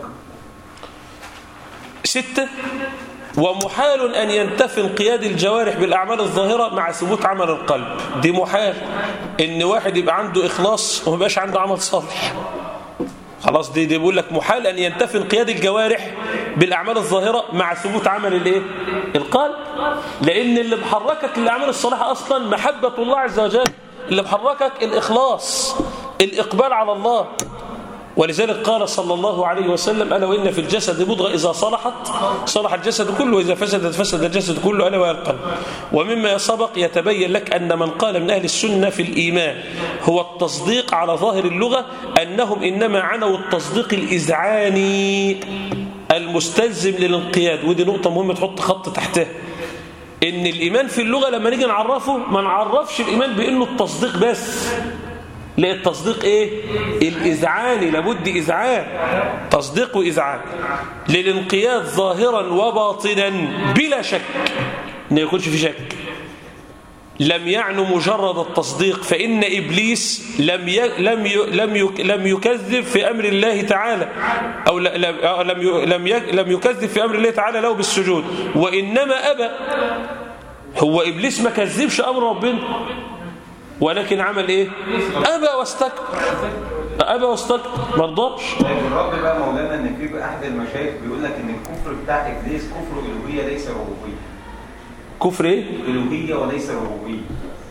ستة ومحال أن ينتفي انقياد الجوارح بالأعمال الظاهرة مع ثبوت عمل القلب دي محال إن واحد يبقى عنده إخلاص وما يبقاش عنده عمل صالح خلاص دي, دي بيقول لك محال أن ينتفي انقياد الجوارح بالأعمال الظاهرة مع ثبوت عمل الايه القلب لأن اللي محركك للأعمال الصالحة أصلا محبة الله عز وجل اللي محركك الإخلاص الإقبال على الله ولذلك قال صلى الله عليه وسلم ألا وإن في الجسد مضغة إذا صلحت صلح الجسد كله وإذا فسدت فسد الجسد كله ألا وهي القلب ومما سبق يتبين لك أن من قال من أهل السنة في الإيمان هو التصديق على ظاهر اللغة أنهم إنما عنوا التصديق الإذعاني المستلزم للانقياد ودي نقطة مهمة تحط خط تحتها إن الإيمان في اللغة لما نيجي نعرفه ما نعرفش الإيمان بأنه التصديق بس لا التصديق ايه الاذعان لابد اذعان تصديق واذعان للانقياد ظاهرا وباطنا بلا شك ما يكونش في شك لم يعني مجرد التصديق فإن إبليس لم ي... لم ي... لم ي... لم يكذب في أمر الله تعالى أو ل... لم لم ي... لم, ي... لم يكذب في أمر الله تعالى له بالسجود وإنما أبى هو إبليس ما كذبش أمر ربنا ولكن عمل ايه ابى واستكبر ابى واستكبر ما رضاش الرد بقى مولانا ان في بقى احد المشايخ بيقول لك ان الكفر بتاع ابليس كفر الوهيه ليس ربوبيه كفر ايه الوهيه وليس ربوبيه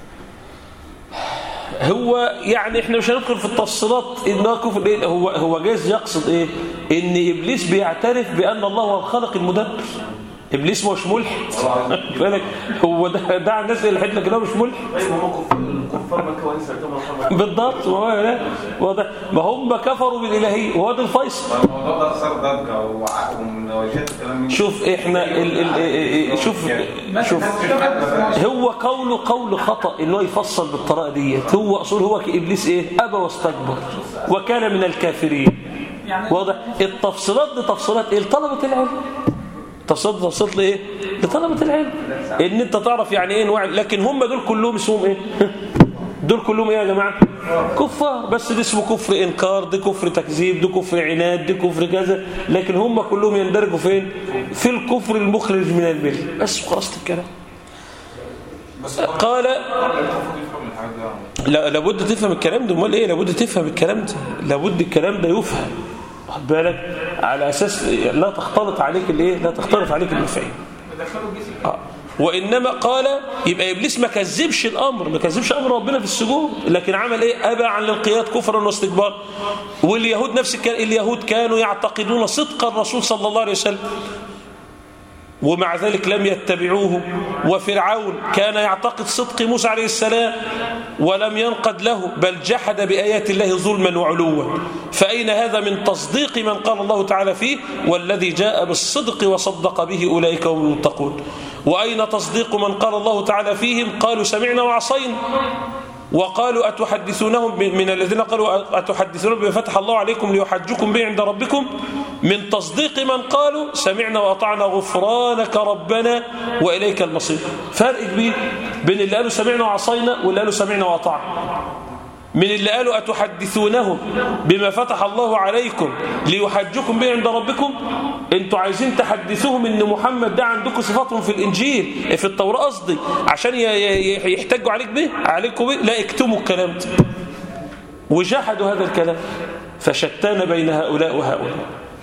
هو يعني احنا مش هندخل في التفصيلات ان هو كفر ايه هو هو جايز يقصد ايه ان ابليس بيعترف بان الله هو الخالق المدبر ابليس مش ملحد بالك هو ده ده الناس اللي حد لك ده مش ملحد كفار مكه وليس كما بالضبط ما هو لا واضح ما هم كفروا بالالهيه وهو ده الفيصل الموضوع ده اثار ضجه وع- ومناوشات وكلام من شوف احنا ال ال شوف شوف هو قوله قول خطأ ان هو يفصل بالطريقه ديت هو اصول هو كابليس ايه ابى واستكبر وكان من الكافرين يعني واضح التفصيلات دي تفصيلات ايه لطلبه العلم تفصيلات تفصيلات لايه لطلبه العلم ان انت تعرف يعني ايه انواع لكن هم دول كلهم اسمهم ايه دول كلهم ايه يا جماعه كفار بس ده اسمه كفر انكار ده كفر تكذيب ده كفر عناد ده كفر كذا لكن هم كلهم يندرجوا فين في الكفر المخرج من المله بس خلاص الكلام قال لا لابد تفهم الكلام ده امال ايه لابد تفهم الكلام ده لابد الكلام ده يفهم واخد بالك على اساس لا تختلط عليك الايه لا تختلط عليك المفاهيم دخلوا جسم آه. وإنما قال يبقى إبليس ما كذبش الأمر ما كذبش أمر ربنا في السجود لكن عمل إيه أبى عن الانقياد كفرا واستكبارا واليهود نفس الكلام اليهود كانوا يعتقدون صدق الرسول صلى الله عليه وسلم ومع ذلك لم يتبعوه وفرعون كان يعتقد صدق موسى عليه السلام ولم ينقد له بل جحد بآيات الله ظلما وعلوا فأين هذا من تصديق من قال الله تعالى فيه والذي جاء بالصدق وصدق به أولئك هم المتقون وأين تصديق من قال الله تعالى فيهم قالوا سمعنا وعصينا وقالوا أتحدثونهم من الذين قالوا أتحدثونهم بما فتح الله عليكم ليحجكم به عند ربكم من تصديق من قالوا سمعنا وأطعنا غفرانك ربنا وإليك المصير فرق كبير بين اللي قالوا سمعنا وعصينا واللي قالوا سمعنا وأطعنا من اللي قالوا أتحدثونهم بما فتح الله عليكم ليحجكم به عند ربكم انتوا عايزين تحدثوهم ان محمد ده عندكم صفاتهم في الانجيل في التوراة قصدي عشان يحتجوا عليك به عليكم به لا اكتموا الكلام ده وجحدوا هذا الكلام فشتان بين هؤلاء وهؤلاء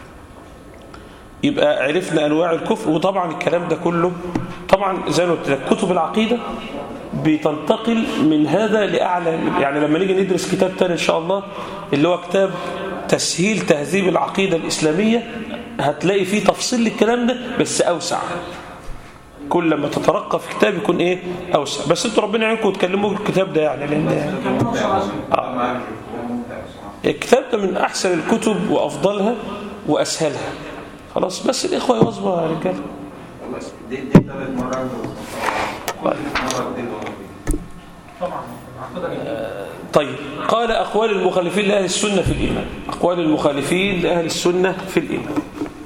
يبقى عرفنا انواع الكفر وطبعا الكلام ده كله طبعا زي ما قلت لك كتب العقيده بتنتقل من هذا لأعلى يعني لما نيجي ندرس كتاب تاني إن شاء الله اللي هو كتاب تسهيل تهذيب العقيدة الإسلامية هتلاقي فيه تفصيل للكلام ده بس أوسع كل ما تترقى في كتاب يكون إيه أوسع بس انتوا ربنا يعينكم وتكلموا بالكتاب ده يعني لأن آه. الكتاب ده من أحسن الكتب وأفضلها وأسهلها خلاص بس الإخوة يواظبوا يا رجال دي دي ثالث مرة مرة دي طبعا العقيدة طيب قال أقوال المخالفين لأهل السنة في الإيمان أقوال المخالفين لأهل السنة في الإيمان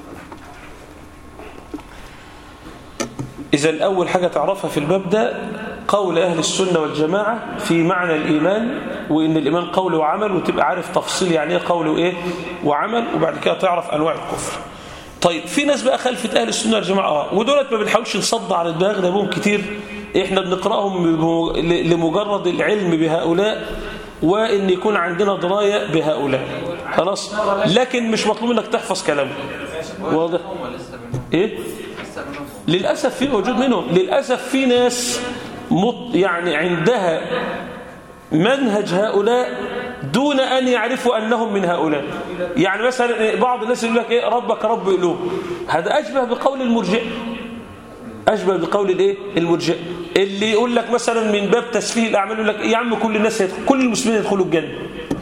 إذا أول حاجة تعرفها في الباب ده قول أهل السنة والجماعة في معنى الإيمان وإن الإيمان قول وعمل وتبقى عارف تفصيل يعني إيه قول وإيه وعمل وبعد كده تعرف أنواع الكفر طيب في ناس بقى خلفت أهل السنة والجماعة آه ودولت ما بنحاولش نصد على الدماغ ده بهم كتير إحنا بنقرأهم لمجرد العلم بهؤلاء وإن يكون عندنا دراية بهؤلاء خلاص لكن مش مطلوب إنك تحفظ كلامه واضح إيه للأسف في موجود منهم للأسف في ناس مط يعني عندها منهج هؤلاء دون أن يعرفوا أنهم من هؤلاء يعني مثلا بعض الناس يقول لك إيه ربك رب قلوب هذا أشبه بقول المرجئ أشبه بقول الإيه المرجئ اللي يقول لك مثلا من باب تسفيه الأعمال يقول لك يا عم كل الناس يدخل كل المسلمين يدخلوا الجنة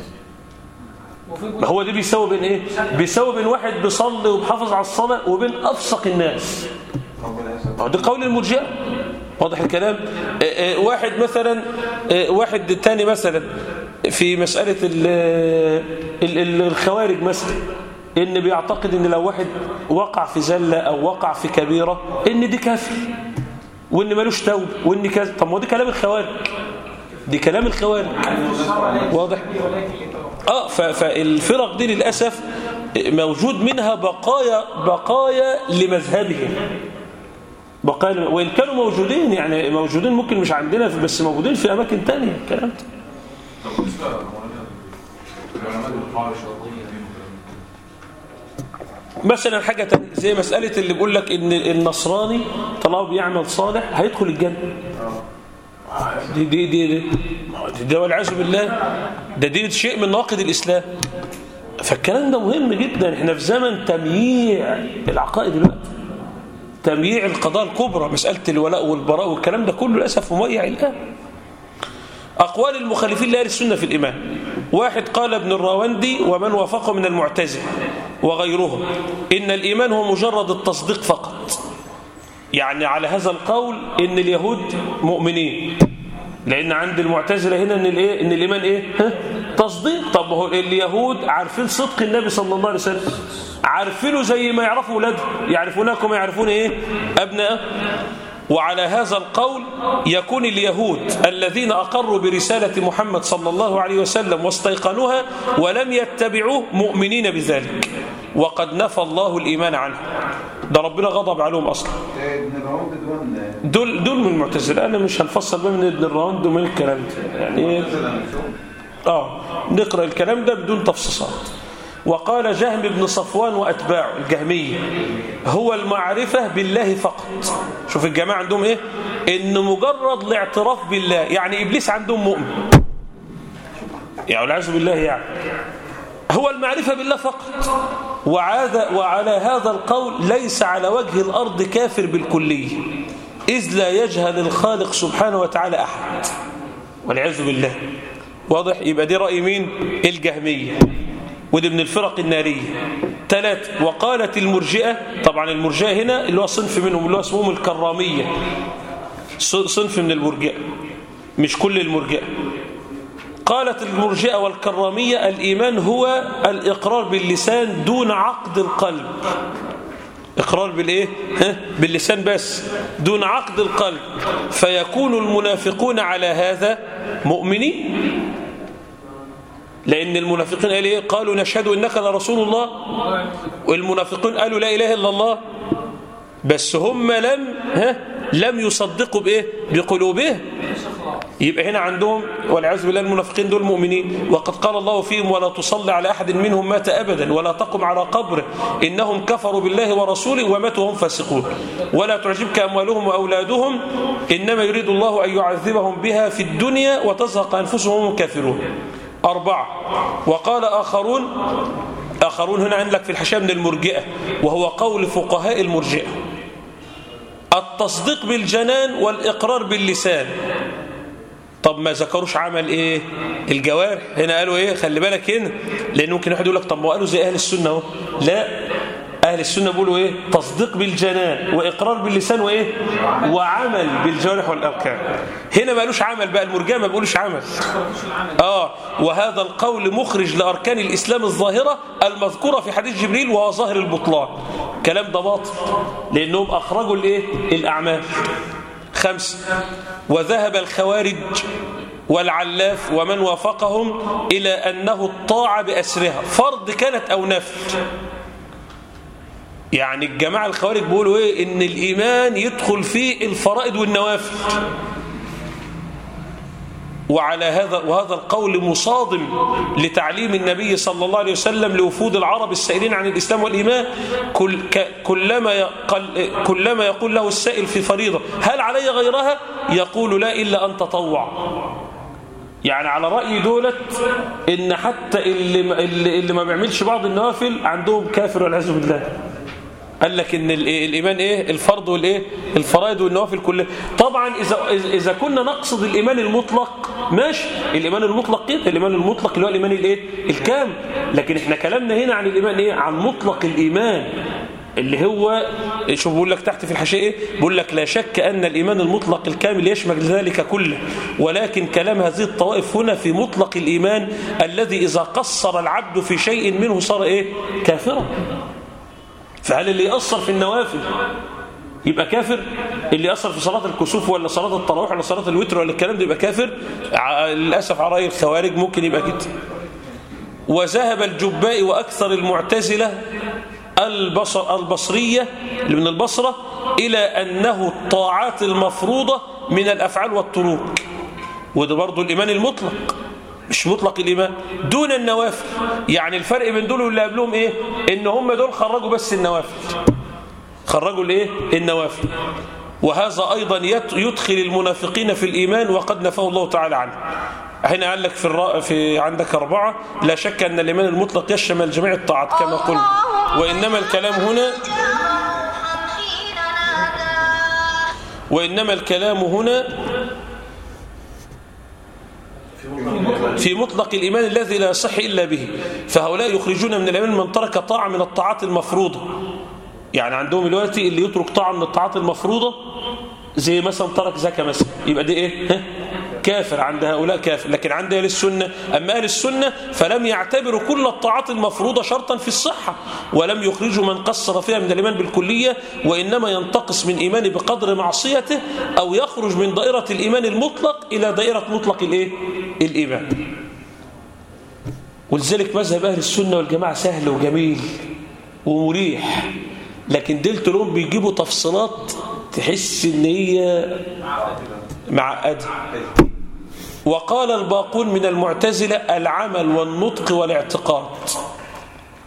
ما هو ده بيساوي بين إيه بيساوي بين واحد بيصلي وبحافظ على الصلاة وبين أفسق الناس هو ده قول المرجئة واضح الكلام آه، آه، واحد مثلا آه، واحد تاني مثلا في مسألة ال ال ال الخوارج مثلا ان بيعتقد ان لو واحد وقع في زلة او وقع في كبيرة ان دي كافر وان ملوش توب وان كذا طب ما هو دي كلام الخوارج دي كلام الخوارج واضح اه ف- فالفرق دي للأسف موجود منها بقايا بقايا لمذهبهم بقايا لم- وإن كانوا موجودين يعني موجودين ممكن مش عندنا في- بس موجودين في أماكن تانية الكلام ده طب بالنسبه للعلماء القاعده الشرطيه مثلا حاجة تانية زي مسألة اللي بيقول لك إن النصراني طالما بيعمل صالح هيدخل الجنة دي دي دي دي دي- ده والعياذ بالله ده دي شيء من نواقض الإسلام فالكلام ده مهم جدا احنا في زمن تمييع العقائد دلوقتي تمييع القضاء الكبرى مسألة الولاء والبراء والكلام ده كله للأسف مميع الآن أقوال المخالفين لأهل السنة في الإيمان واحد قال ابن الراوندي ومن وافقه من المعتزلة وغيرهم إن الإيمان هو مجرد التصديق فقط يعني على هذا القول إن اليهود مؤمنين لأن عند المعتزلة هنا إن, الإيه؟ إن الإيمان إيه؟ ها؟ تصديق طب هو اليهود عارفين صدق النبي صلى الله عليه وسلم عارفينه زي ما يعرفوا ولاده يعرفونه كما يعرفون إيه؟ أبناءه وعلى هذا القول يكون اليهود الذين أقروا برسالة محمد صلى الله عليه وسلم واستيقنوها ولم يتبعوه مؤمنين بذلك وقد نفى الله الإيمان عنه ده ربنا غضب عليهم أصلا ابن الراوند دول دول دول من المعتزله انا مش هنفصل بقى من ابن الراوند ومن الكلام ده يعني إيه؟ مثلا نشوف اه نقرا الكلام ده بدون تفصيصات وقال جهم بن صفوان وأتباعه الجهمية هو المعرفة بالله فقط شوف الجماعة عندهم إيه إن مجرد الاعتراف بالله يعني إبليس عندهم مؤمن يعني والعياذ بالله يعني هو المعرفة بالله فقط وعاد وعلى هذا القول ليس على وجه الأرض كافر بالكلية إذ لا يجهل الخالق سبحانه وتعالى أحد والعياذ بالله واضح يبقى دي رأي مين الجهمية ودي من الفرق النارية ثلاثة وقالت المرجئة طبعا المرجئة هنا اللي هو صنف منهم اللي هو اسمهم الكرامية صنف من المرجئة مش كل المرجئة قالت المرجئة والكرامية الإيمان هو الإقرار باللسان دون عقد القلب إقرار بالإيه؟ ها؟ باللسان بس دون عقد القلب فيكون المنافقون على هذا مؤمنين لأن المنافقين قالوا إيه؟ قالوا نشهد إنك لرسول الله والمنافقون قالوا لا إله إلا الله بس هم لم ها لم يصدقوا بإيه بقلوبهم يبقى هنا عندهم والعياذ بالله المنافقين دول مؤمنين وقد قال الله فيهم ولا تصلي على أحد منهم مات أبدا ولا تقم على قبره إنهم كفروا بالله ورسوله وماتوا وهم فاسقون ولا تعجبك أموالهم وأولادهم إنما يريد الله أن يعذبهم بها في الدنيا وتزهق أنفسهم وهم كافرون أربعة وقال آخرون آخرون هنا عندك في الحشاة من المرجئة وهو قول فقهاء المرجئة التصديق بالجنان والإقرار باللسان طب ما ذكروش عمل ايه الجوارح هنا قالوا ايه خلي بالك هنا لان ممكن واحد يقول لك طب ما قالوا زي اهل السنه اهو لا اهل السنه بيقولوا ايه تصديق بالجنان واقرار باللسان وايه وعمل بالجوارح والاركان هنا ما قالوش عمل بقى المرجئه ما بيقولوش عمل اه وهذا القول مخرج لاركان الاسلام الظاهره المذكوره في حديث جبريل وهو ظاهر البطلان كلام ده باطل لانهم اخرجوا الايه الاعمال خمسة وذهب الخوارج والعلاف ومن وافقهم إلى أنه الطاعة بأسرها فرض كانت أو نفل يعني الجماعة الخوارج بيقولوا إيه إن الإيمان يدخل فيه الفرائض والنوافل وعلى هذا وهذا القول مصادم لتعليم النبي صلى الله عليه وسلم لوفود العرب السائلين عن الإسلام والإيمان كل كلما يقل كلما يقول له السائل في فريضة هل علي غيرها يقول لا إلا أن تطوع يعني على رأي دولت إن حتى اللي ما, اللي ما بيعملش بعض النوافل عندهم كافر والعياذ بالله قال لك ان الايمان ايه الفرض والايه الفرائض والنوافل كلها طبعا اذا اذا كنا نقصد الايمان المطلق ماشي الايمان المطلق كده الايمان المطلق اللي هو الايمان الايه الكامل لكن احنا كلامنا هنا عن الايمان ايه عن مطلق الايمان اللي هو شوف بقول لك تحت في الحاشيه ايه بقول لك لا شك ان الايمان المطلق الكامل يشمل ذلك كله ولكن كلام هذه الطوائف هنا في مطلق الايمان الذي اذا قصر العبد في شيء منه صار ايه كافرا فهل اللي يأثر في النوافل يبقى كافر اللي يأثر في صلاة الكسوف ولا صلاة التراويح ولا صلاة الوتر ولا الكلام ده يبقى كافر للأسف على رأي الخوارج ممكن يبقى كده وذهب الجباء وأكثر المعتزلة البصر البصرية اللي من البصرة إلى أنه الطاعات المفروضة من الأفعال والطرق وده برضو الإيمان المطلق مش مطلق الإيمان دون النوافل يعني الفرق بين دول واللي قبلهم إيه إن هم دول خرجوا بس النوافل خرجوا الإيه النوافل وهذا أيضا يدخل المنافقين في الإيمان وقد نفاه الله تعالى عنه هنا قال لك في, الرا... في عندك أربعة لا شك أن الإيمان المطلق يشمل جميع الطاعات كما قلنا وإنما الكلام هنا وإنما الكلام هنا في مطلق الإيمان الذي لا يصح إلا به فهؤلاء يخرجون من الإيمان من ترك طاعة من الطاعات المفروضة يعني عندهم دلوقتي اللي يترك طاعة من الطاعات المفروضة زي مثلا ترك زكاة مثلا يبقى دي إيه ها؟ كافر عند هؤلاء كافر لكن عند أهل السنة أما أهل السنة فلم يعتبروا كل الطاعات المفروضة شرطا في الصحة ولم يخرجوا من قصر فيها من الإيمان بالكلية وإنما ينتقص من إيمانه بقدر معصيته أو يخرج من دائرة الإيمان المطلق إلى دائرة مطلق الإيه؟ الإيمان ولذلك مذهب أهل السنة والجماعة سهل وجميل ومريح لكن دلت لهم بيجيبوا تفصيلات تحس ان هي معقده وقال الباقون من المعتزلة العمل والنطق والاعتقاد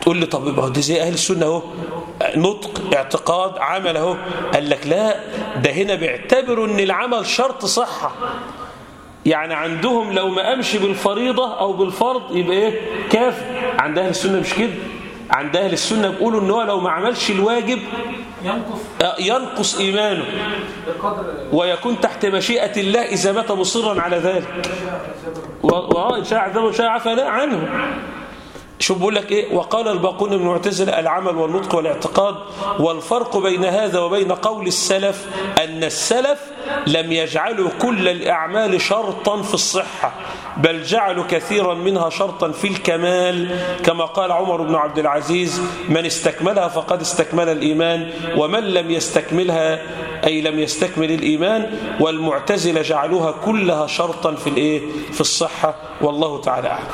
تقول لي طب يبقى دي زي اهل السنه اهو نطق اعتقاد عمل اهو قال لك لا ده هنا بيعتبروا ان العمل شرط صحه يعني عندهم لو ما امشي بالفريضه او بالفرض يبقى ايه كافر عند اهل السنه مش كده عند اهل السنه بيقولوا ان هو لو ما عملش الواجب ينقص آه، ينقص ايمانه بقدر ويكون تحت مشيئة الله إذا مات مصرا على ذلك وإن شاء عذبه وشاء عفى لا عنه شوف بقول لك إيه وقال الباقون من المعتزلة العمل والنطق والاعتقاد والفرق بين هذا وبين قول السلف أن السلف لم يجعلوا كل الأعمال شرطا في الصحة بل جعلوا كثيرا منها شرطا في الكمال كما قال عمر بن عبد العزيز من استكملها فقد استكمل الإيمان ومن لم يستكملها أي لم يستكمل الإيمان والمعتزلة جعلوها كلها شرطا في الإيه في الصحة والله تعالى أعلم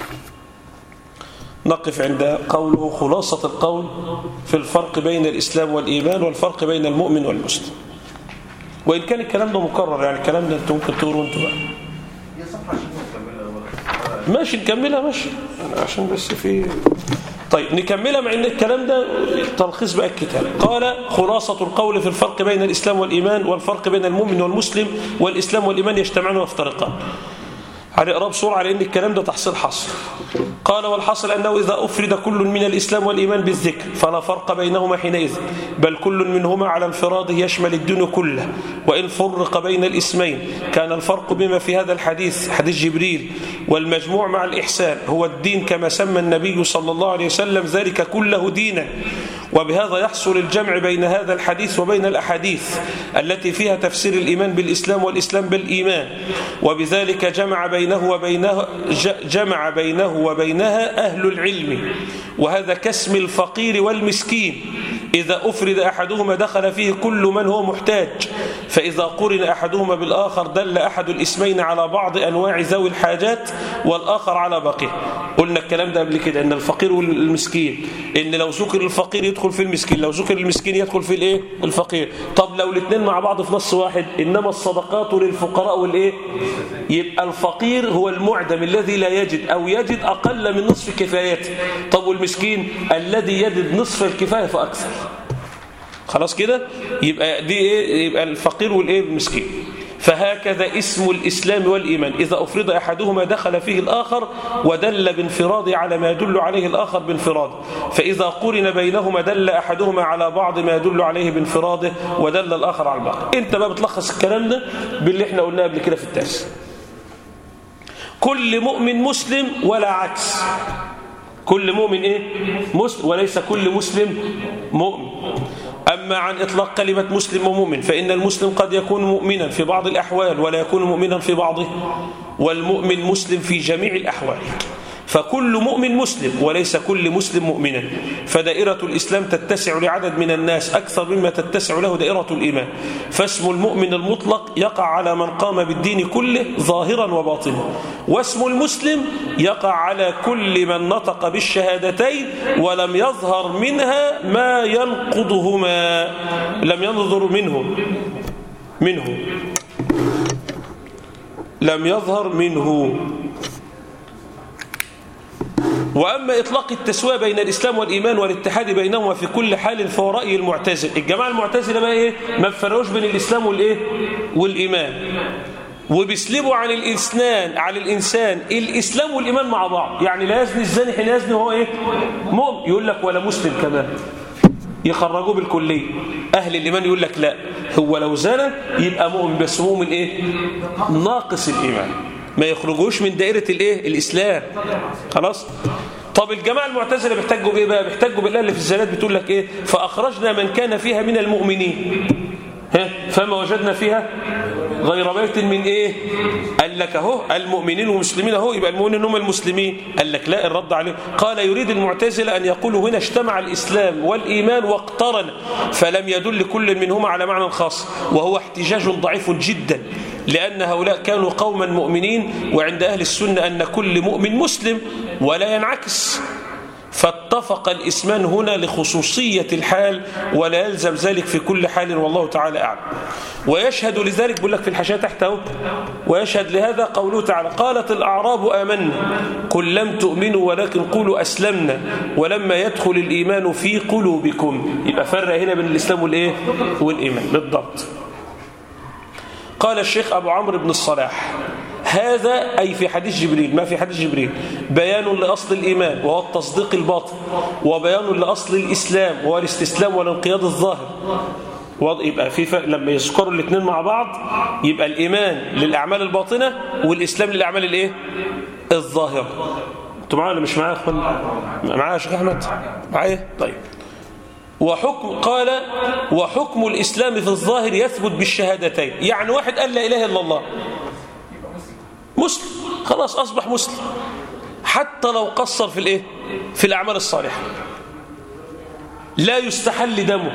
نقف عند قوله خلاصة القول في الفرق بين الإسلام والإيمان والفرق بين المؤمن والمسلم وإن كان الكلام ده مكرر يعني الكلام ده أنتم ممكن تقولوا أنتم بقى هي صفحة عشان نكملها ماشي نكملها ماشي عشان بس في طيب نكملها مع ان الكلام ده تلخيص بقى الكتاب قال خلاصة القول في الفرق بين الإسلام والإيمان والفرق بين المؤمن والمسلم والإسلام والإيمان يجتمعان ويفترقان هنقرا بسرعه لان الكلام ده تحصيل حصر قال والحصل انه اذا افرد كل من الاسلام والايمان بالذكر فلا فرق بينهما حينئذ بل كل منهما على انفراده يشمل الدين كله وان فرق بين الاسمين كان الفرق بما في هذا الحديث حديث جبريل والمجموع مع الاحسان هو الدين كما سمى النبي صلى الله عليه وسلم ذلك كله دينا وبهذا يحصل الجمع بين هذا الحديث وبين الأحاديث التي فيها تفسير الإيمان بالإسلام والإسلام بالإيمان وبذلك جمع بينه وبينه جمع بينه وبينها أهل العلم وهذا كاسم الفقير والمسكين إذا أفرد أحدهما دخل فيه كل من هو محتاج فإذا قرن أحدهما بالآخر دل أحد الاسمين على بعض أنواع ذوي الحاجات والآخر على باقيه قلنا الكلام ده قبل كده إن الفقير والمسكين إن لو ذكر الفقير يدخل في المسكين لو ذكر المسكين يدخل في الإيه الفقير طب لو الاثنين مع بعض في نص واحد إنما الصدقات للفقراء والإيه يبقى الفقير هو المعدم الذي لا يجد أو يجد أقل من نصف كفايته طب والمسكين الذي يجد نصف الكفاية فأكثر خلاص كده يبقى دي ايه يبقى الفقير والايه المسكين فهكذا اسم الإسلام والإيمان إذا أفرض أحدهما دخل فيه الآخر ودل بانفراده على ما يدل عليه الآخر بانفراده فإذا قرن بينهما دل أحدهما على بعض ما يدل عليه بانفراده ودل الآخر على الباقي أنت بقى بتلخص الكلام ده باللي احنا قلناه قبل كده في التاسع كل مؤمن مسلم ولا عكس كل مؤمن ايه مسلم وليس كل مسلم مؤمن أما عن إطلاق كلمة مسلم ومؤمن فإن المسلم قد يكون مؤمنا في بعض الأحوال ولا يكون مؤمنا في بعضه والمؤمن مسلم في جميع الأحوال فكل مؤمن مسلم وليس كل مسلم مؤمنا فدائرة الإسلام تتسع لعدد من الناس أكثر مما تتسع له دائرة الإيمان فاسم المؤمن المطلق يقع على من قام بالدين كله ظاهرا وباطنا واسم المسلم يقع على كل من نطق بالشهادتين ولم يظهر منها ما ينقضهما لم ينظر منه منه لم يظهر منه وأما إطلاق التسوية بين الإسلام والإيمان والاتحاد بينهما في كل حال فهو رأي المعتزل الجماعة المعتزلة بقى إيه ما فرقوش بين الإسلام والإيه والإيمان وبيسلبوا عن الإنسان على الإنسان الإسلام والإيمان مع بعض يعني لا يزني الزاني حين يزني وهو إيه مؤمن يقول لك ولا مسلم كمان يخرجوه بالكلية أهل الإيمان يقول لك لا هو لو زنى يبقى مؤمن بس مؤمن إيه ناقص الإيمان ما يخرجوش من دائرة الايه الإسلام خلاص طب الجماعة المعتزلة بيحتاجوا بإيه بقى بيحتاجوا بالله اللي في الزلات بتقول لك إيه فأخرجنا من كان فيها من المؤمنين ها فما وجدنا فيها غير بيت من ايه قال لك اهو المؤمنين والمسلمين اهو يبقى المؤمنين هم المسلمين قال لك لا الرد عليه قال يريد المعتزله ان يقولوا هنا اجتمع الاسلام والايمان واقترن فلم يدل كل منهما على معنى خاص وهو احتجاج ضعيف جدا لأن هؤلاء كانوا قوما مؤمنين وعند أهل السنة أن كل مؤمن مسلم ولا ينعكس فاتفق الاسمان هنا لخصوصية الحال ولا يلزم ذلك في كل حال والله تعالى أعلم ويشهد لذلك بيقول لك في الحاشية تحت اهو ويشهد لهذا قوله تعالى قالت الأعراب آمنا قل لم تؤمنوا ولكن قولوا أسلمنا ولما يدخل الإيمان في قلوبكم يبقى فرق هنا بين الإسلام والإيه والإيمان بالضبط قال الشيخ أبو عمرو بن الصلاح هذا أي في حديث جبريل ما في حديث جبريل بيان لأصل الإيمان وهو التصديق الباطن وبيان لأصل الإسلام وهو الاستسلام والانقياد الظاهر يبقى في فرق لما يذكروا الاثنين مع بعض يبقى الإيمان للأعمال الباطنة والإسلام للأعمال الإيه؟ الظاهرة انتوا معايا ولا مش معايا يا اخوان معايا يا شيخ احمد معايا طيب وحكم قال وحكم الإسلام في الظاهر يثبت بالشهادتين يعني واحد قال لا إله إلا الله مسلم خلاص أصبح مسلم حتى لو قصر في الإيه في الأعمال الصالحة لا يستحل دمه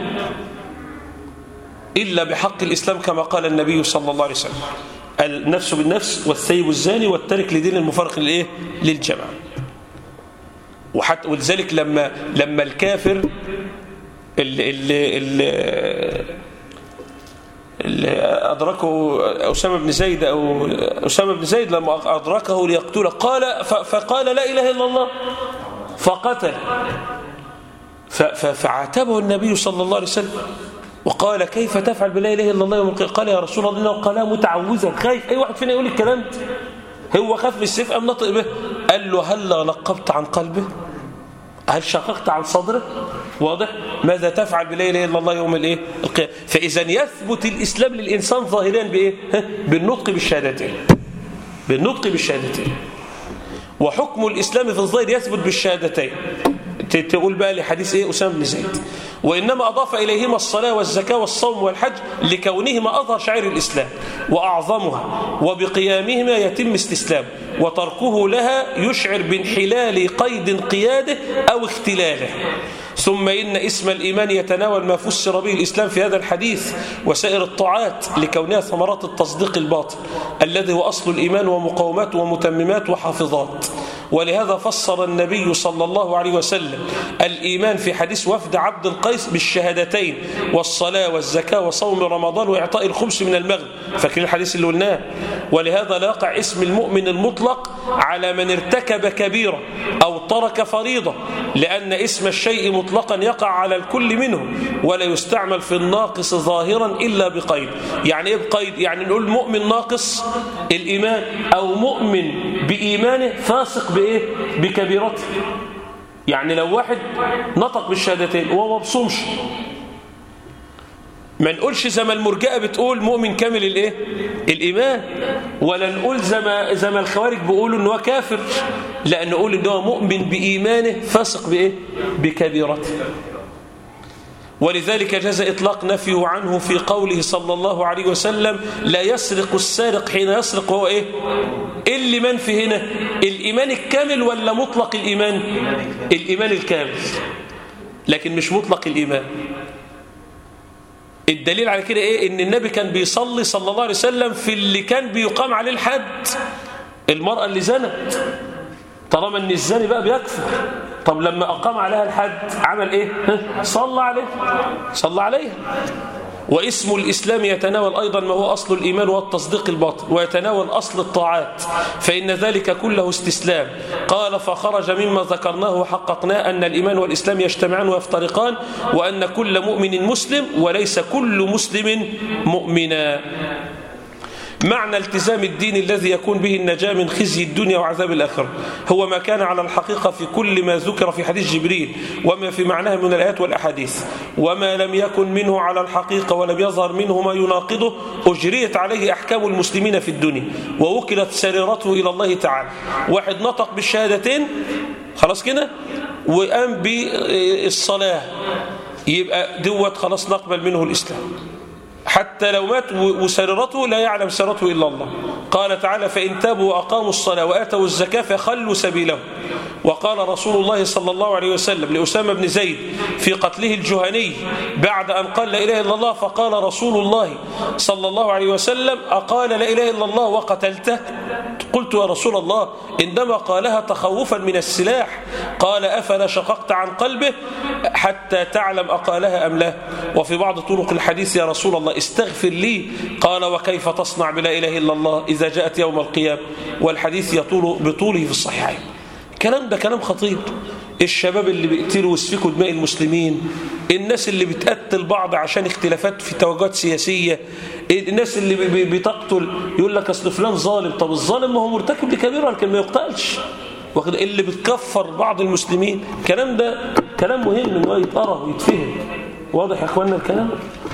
إلا بحق الإسلام كما قال النبي صلى الله عليه وسلم النفس بالنفس والثيب الزاني والترك لدين المفارق للإيه للجماعة وحتى ولذلك لما لما الكافر اللي, اللي, اللي, اللي أدركه أسامة بن زيد أو أسامة بن زيد لما أدركه ليقتله قال فقال لا إله إلا الله فقتل فعاتبه النبي صلى الله عليه وسلم وقال كيف تفعل بلا إله إلا الله يوم القيامة قال يا رسول الله إنه قالها متعوذا خايف أي واحد فينا يقول الكلام ده هو خاف من السيف أم نطق به قال له هل لقبت عن قلبه هل شققت عن صدره واضح ماذا تفعل بلا اله الا الله يوم الايه القيامه فاذا يثبت الاسلام للانسان ظاهريا بايه بالنطق بالشهادتين بالنطق بالشهادتين وحكم الاسلام في الظاهر يثبت بالشهادتين تقول بقى لحديث ايه اسامه بن زيد وانما اضاف اليهما الصلاه والزكاه والصوم والحج لكونهما اظهر شعائر الاسلام واعظمها وبقيامهما يتم استسلام وتركه لها يشعر بانحلال قيد قياده او اختلاله ثم إن اسم الإيمان يتناول ما فسر به الإسلام في هذا الحديث وسائر الطاعات لكونها ثمرات التصديق الباطن الذي هو أصل الإيمان ومقومات ومتممات وحافظات ولهذا فسر النبي صلى الله عليه وسلم الإيمان في حديث وفد عبد القيس بالشهادتين والصلاة والزكاة وصوم رمضان وإعطاء الخمس من المغرب فاكرين الحديث اللي قلناه ولهذا لا يقع اسم المؤمن المطلق على من ارتكب كبيرة أو ترك فريضة لأن اسم الشيء مطلقا يقع على الكل منه ولا يستعمل في الناقص ظاهرا إلا بقيد يعني إيه بقيد؟ يعني نقول مؤمن ناقص الإيمان أو مؤمن بإيمانه فاسق بإيه؟ بكبيرته يعني لو واحد نطق بالشهادتين وهو ما بصومش ما نقولش زي ما المرجئه بتقول مؤمن كامل الايه الايمان ولا نقول زي ما زي ما الخوارج بيقولوا ان هو كافر لا نقول ان هو مؤمن بايمانه فاسق بايه بكبيرته ولذلك جاز إطلاق نفيه عنه في قوله صلى الله عليه وسلم لا يسرق السارق حين يسرق هو إيه اللي من في هنا الإيمان الكامل ولا مطلق الإيمان الإيمان الكامل لكن مش مطلق الإيمان الدليل على كده إيه إن النبي كان بيصلي صلى الله عليه وسلم في اللي كان بيقام عليه الحد المرأة اللي زنت طالما ان الزاني بقى بيكفر طب لما أقام عليها الحد عمل إيه صلى عليه صلى عليها واسم الإسلام يتناول أيضا ما هو أصل الإيمان والتصديق الباطن ويتناول أصل الطاعات فإن ذلك كله استسلام قال فخرج مما ذكرناه وحققناه أن الإيمان والإسلام يجتمعان ويفترقان وأن كل مؤمن مسلم وليس كل مسلم مؤمنا معنى التزام الدين الذي يكون به النجاة من خزي الدنيا وعذاب الآخرة هو ما كان على الحقيقة في كل ما ذكر في حديث جبريل وما في معناه من الآيات والأحاديث وما لم يكن منه على الحقيقة ولم يظهر منه ما يناقضه أجريت عليه أحكام المسلمين في الدنيا ووكلت سريرته إلى الله تعالى واحد نطق بالشهادتين خلاص كده وقام بالصلاة يبقى دوت خلاص نقبل منه الإسلام حتى لو مات وسررته لا يعلم سررته إلا الله قال تعالى فإن تابوا وأقاموا الصلاة وآتوا الزكاة فخلوا سبيلهم وقال رسول الله صلى الله عليه وسلم لأسامة بن زيد في قتله الجهني بعد أن قال لا إله إلا الله فقال رسول الله صلى الله عليه وسلم أقال لا إله إلا الله وقتلته قلت يا رسول الله إنما قالها تخوفا من السلاح قال قال أفلا شققت عن قلبه حتى تعلم أقالها أم لا وفي بعض طرق الحديث يا رسول الله استغفر لي قال وكيف تصنع بلا إله إلا الله إذا جاءت يوم القيامة والحديث يطول بطوله في الصحيحين كلام ده كلام خطير الشباب اللي بيقتلوا ويسفكوا دماء المسلمين الناس اللي بتقتل بعض عشان اختلافات في توجهات سياسية الناس اللي بي- بي- بتقتل يقول لك اصل فلان ظالم طب الظالم ما هو مرتكب لكبيرة لكن ما يقتلش واخد اللي بتكفر بعض المسلمين الكلام ده كلام مهم ان هو يتقرا ويتفهم واضح يا اخوانا الكلام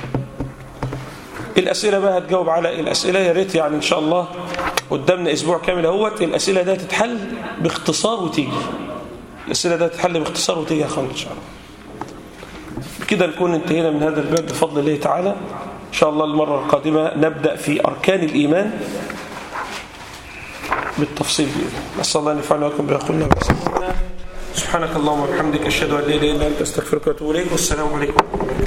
الأسئلة بقى هتجاوب على الأسئلة يا ريت يعني إن شاء الله قدامنا أسبوع كامل اهوت الأسئلة ده تتحل باختصار وتيجي الأسئلة ده تتحل باختصار وتيجي يا أخوان إن شاء الله كده نكون انتهينا من هذا الباب بفضل الله تعالى إن شاء الله المرة القادمة نبدأ في أركان الإيمان بالتفصيل بإذن الله نسأل الله أن ينفعنا وكم بأخونا سبحانك اللهم وبحمدك أشهد أن لا إله إلا أنت أستغفرك وأتوب إليك والسلام عليكم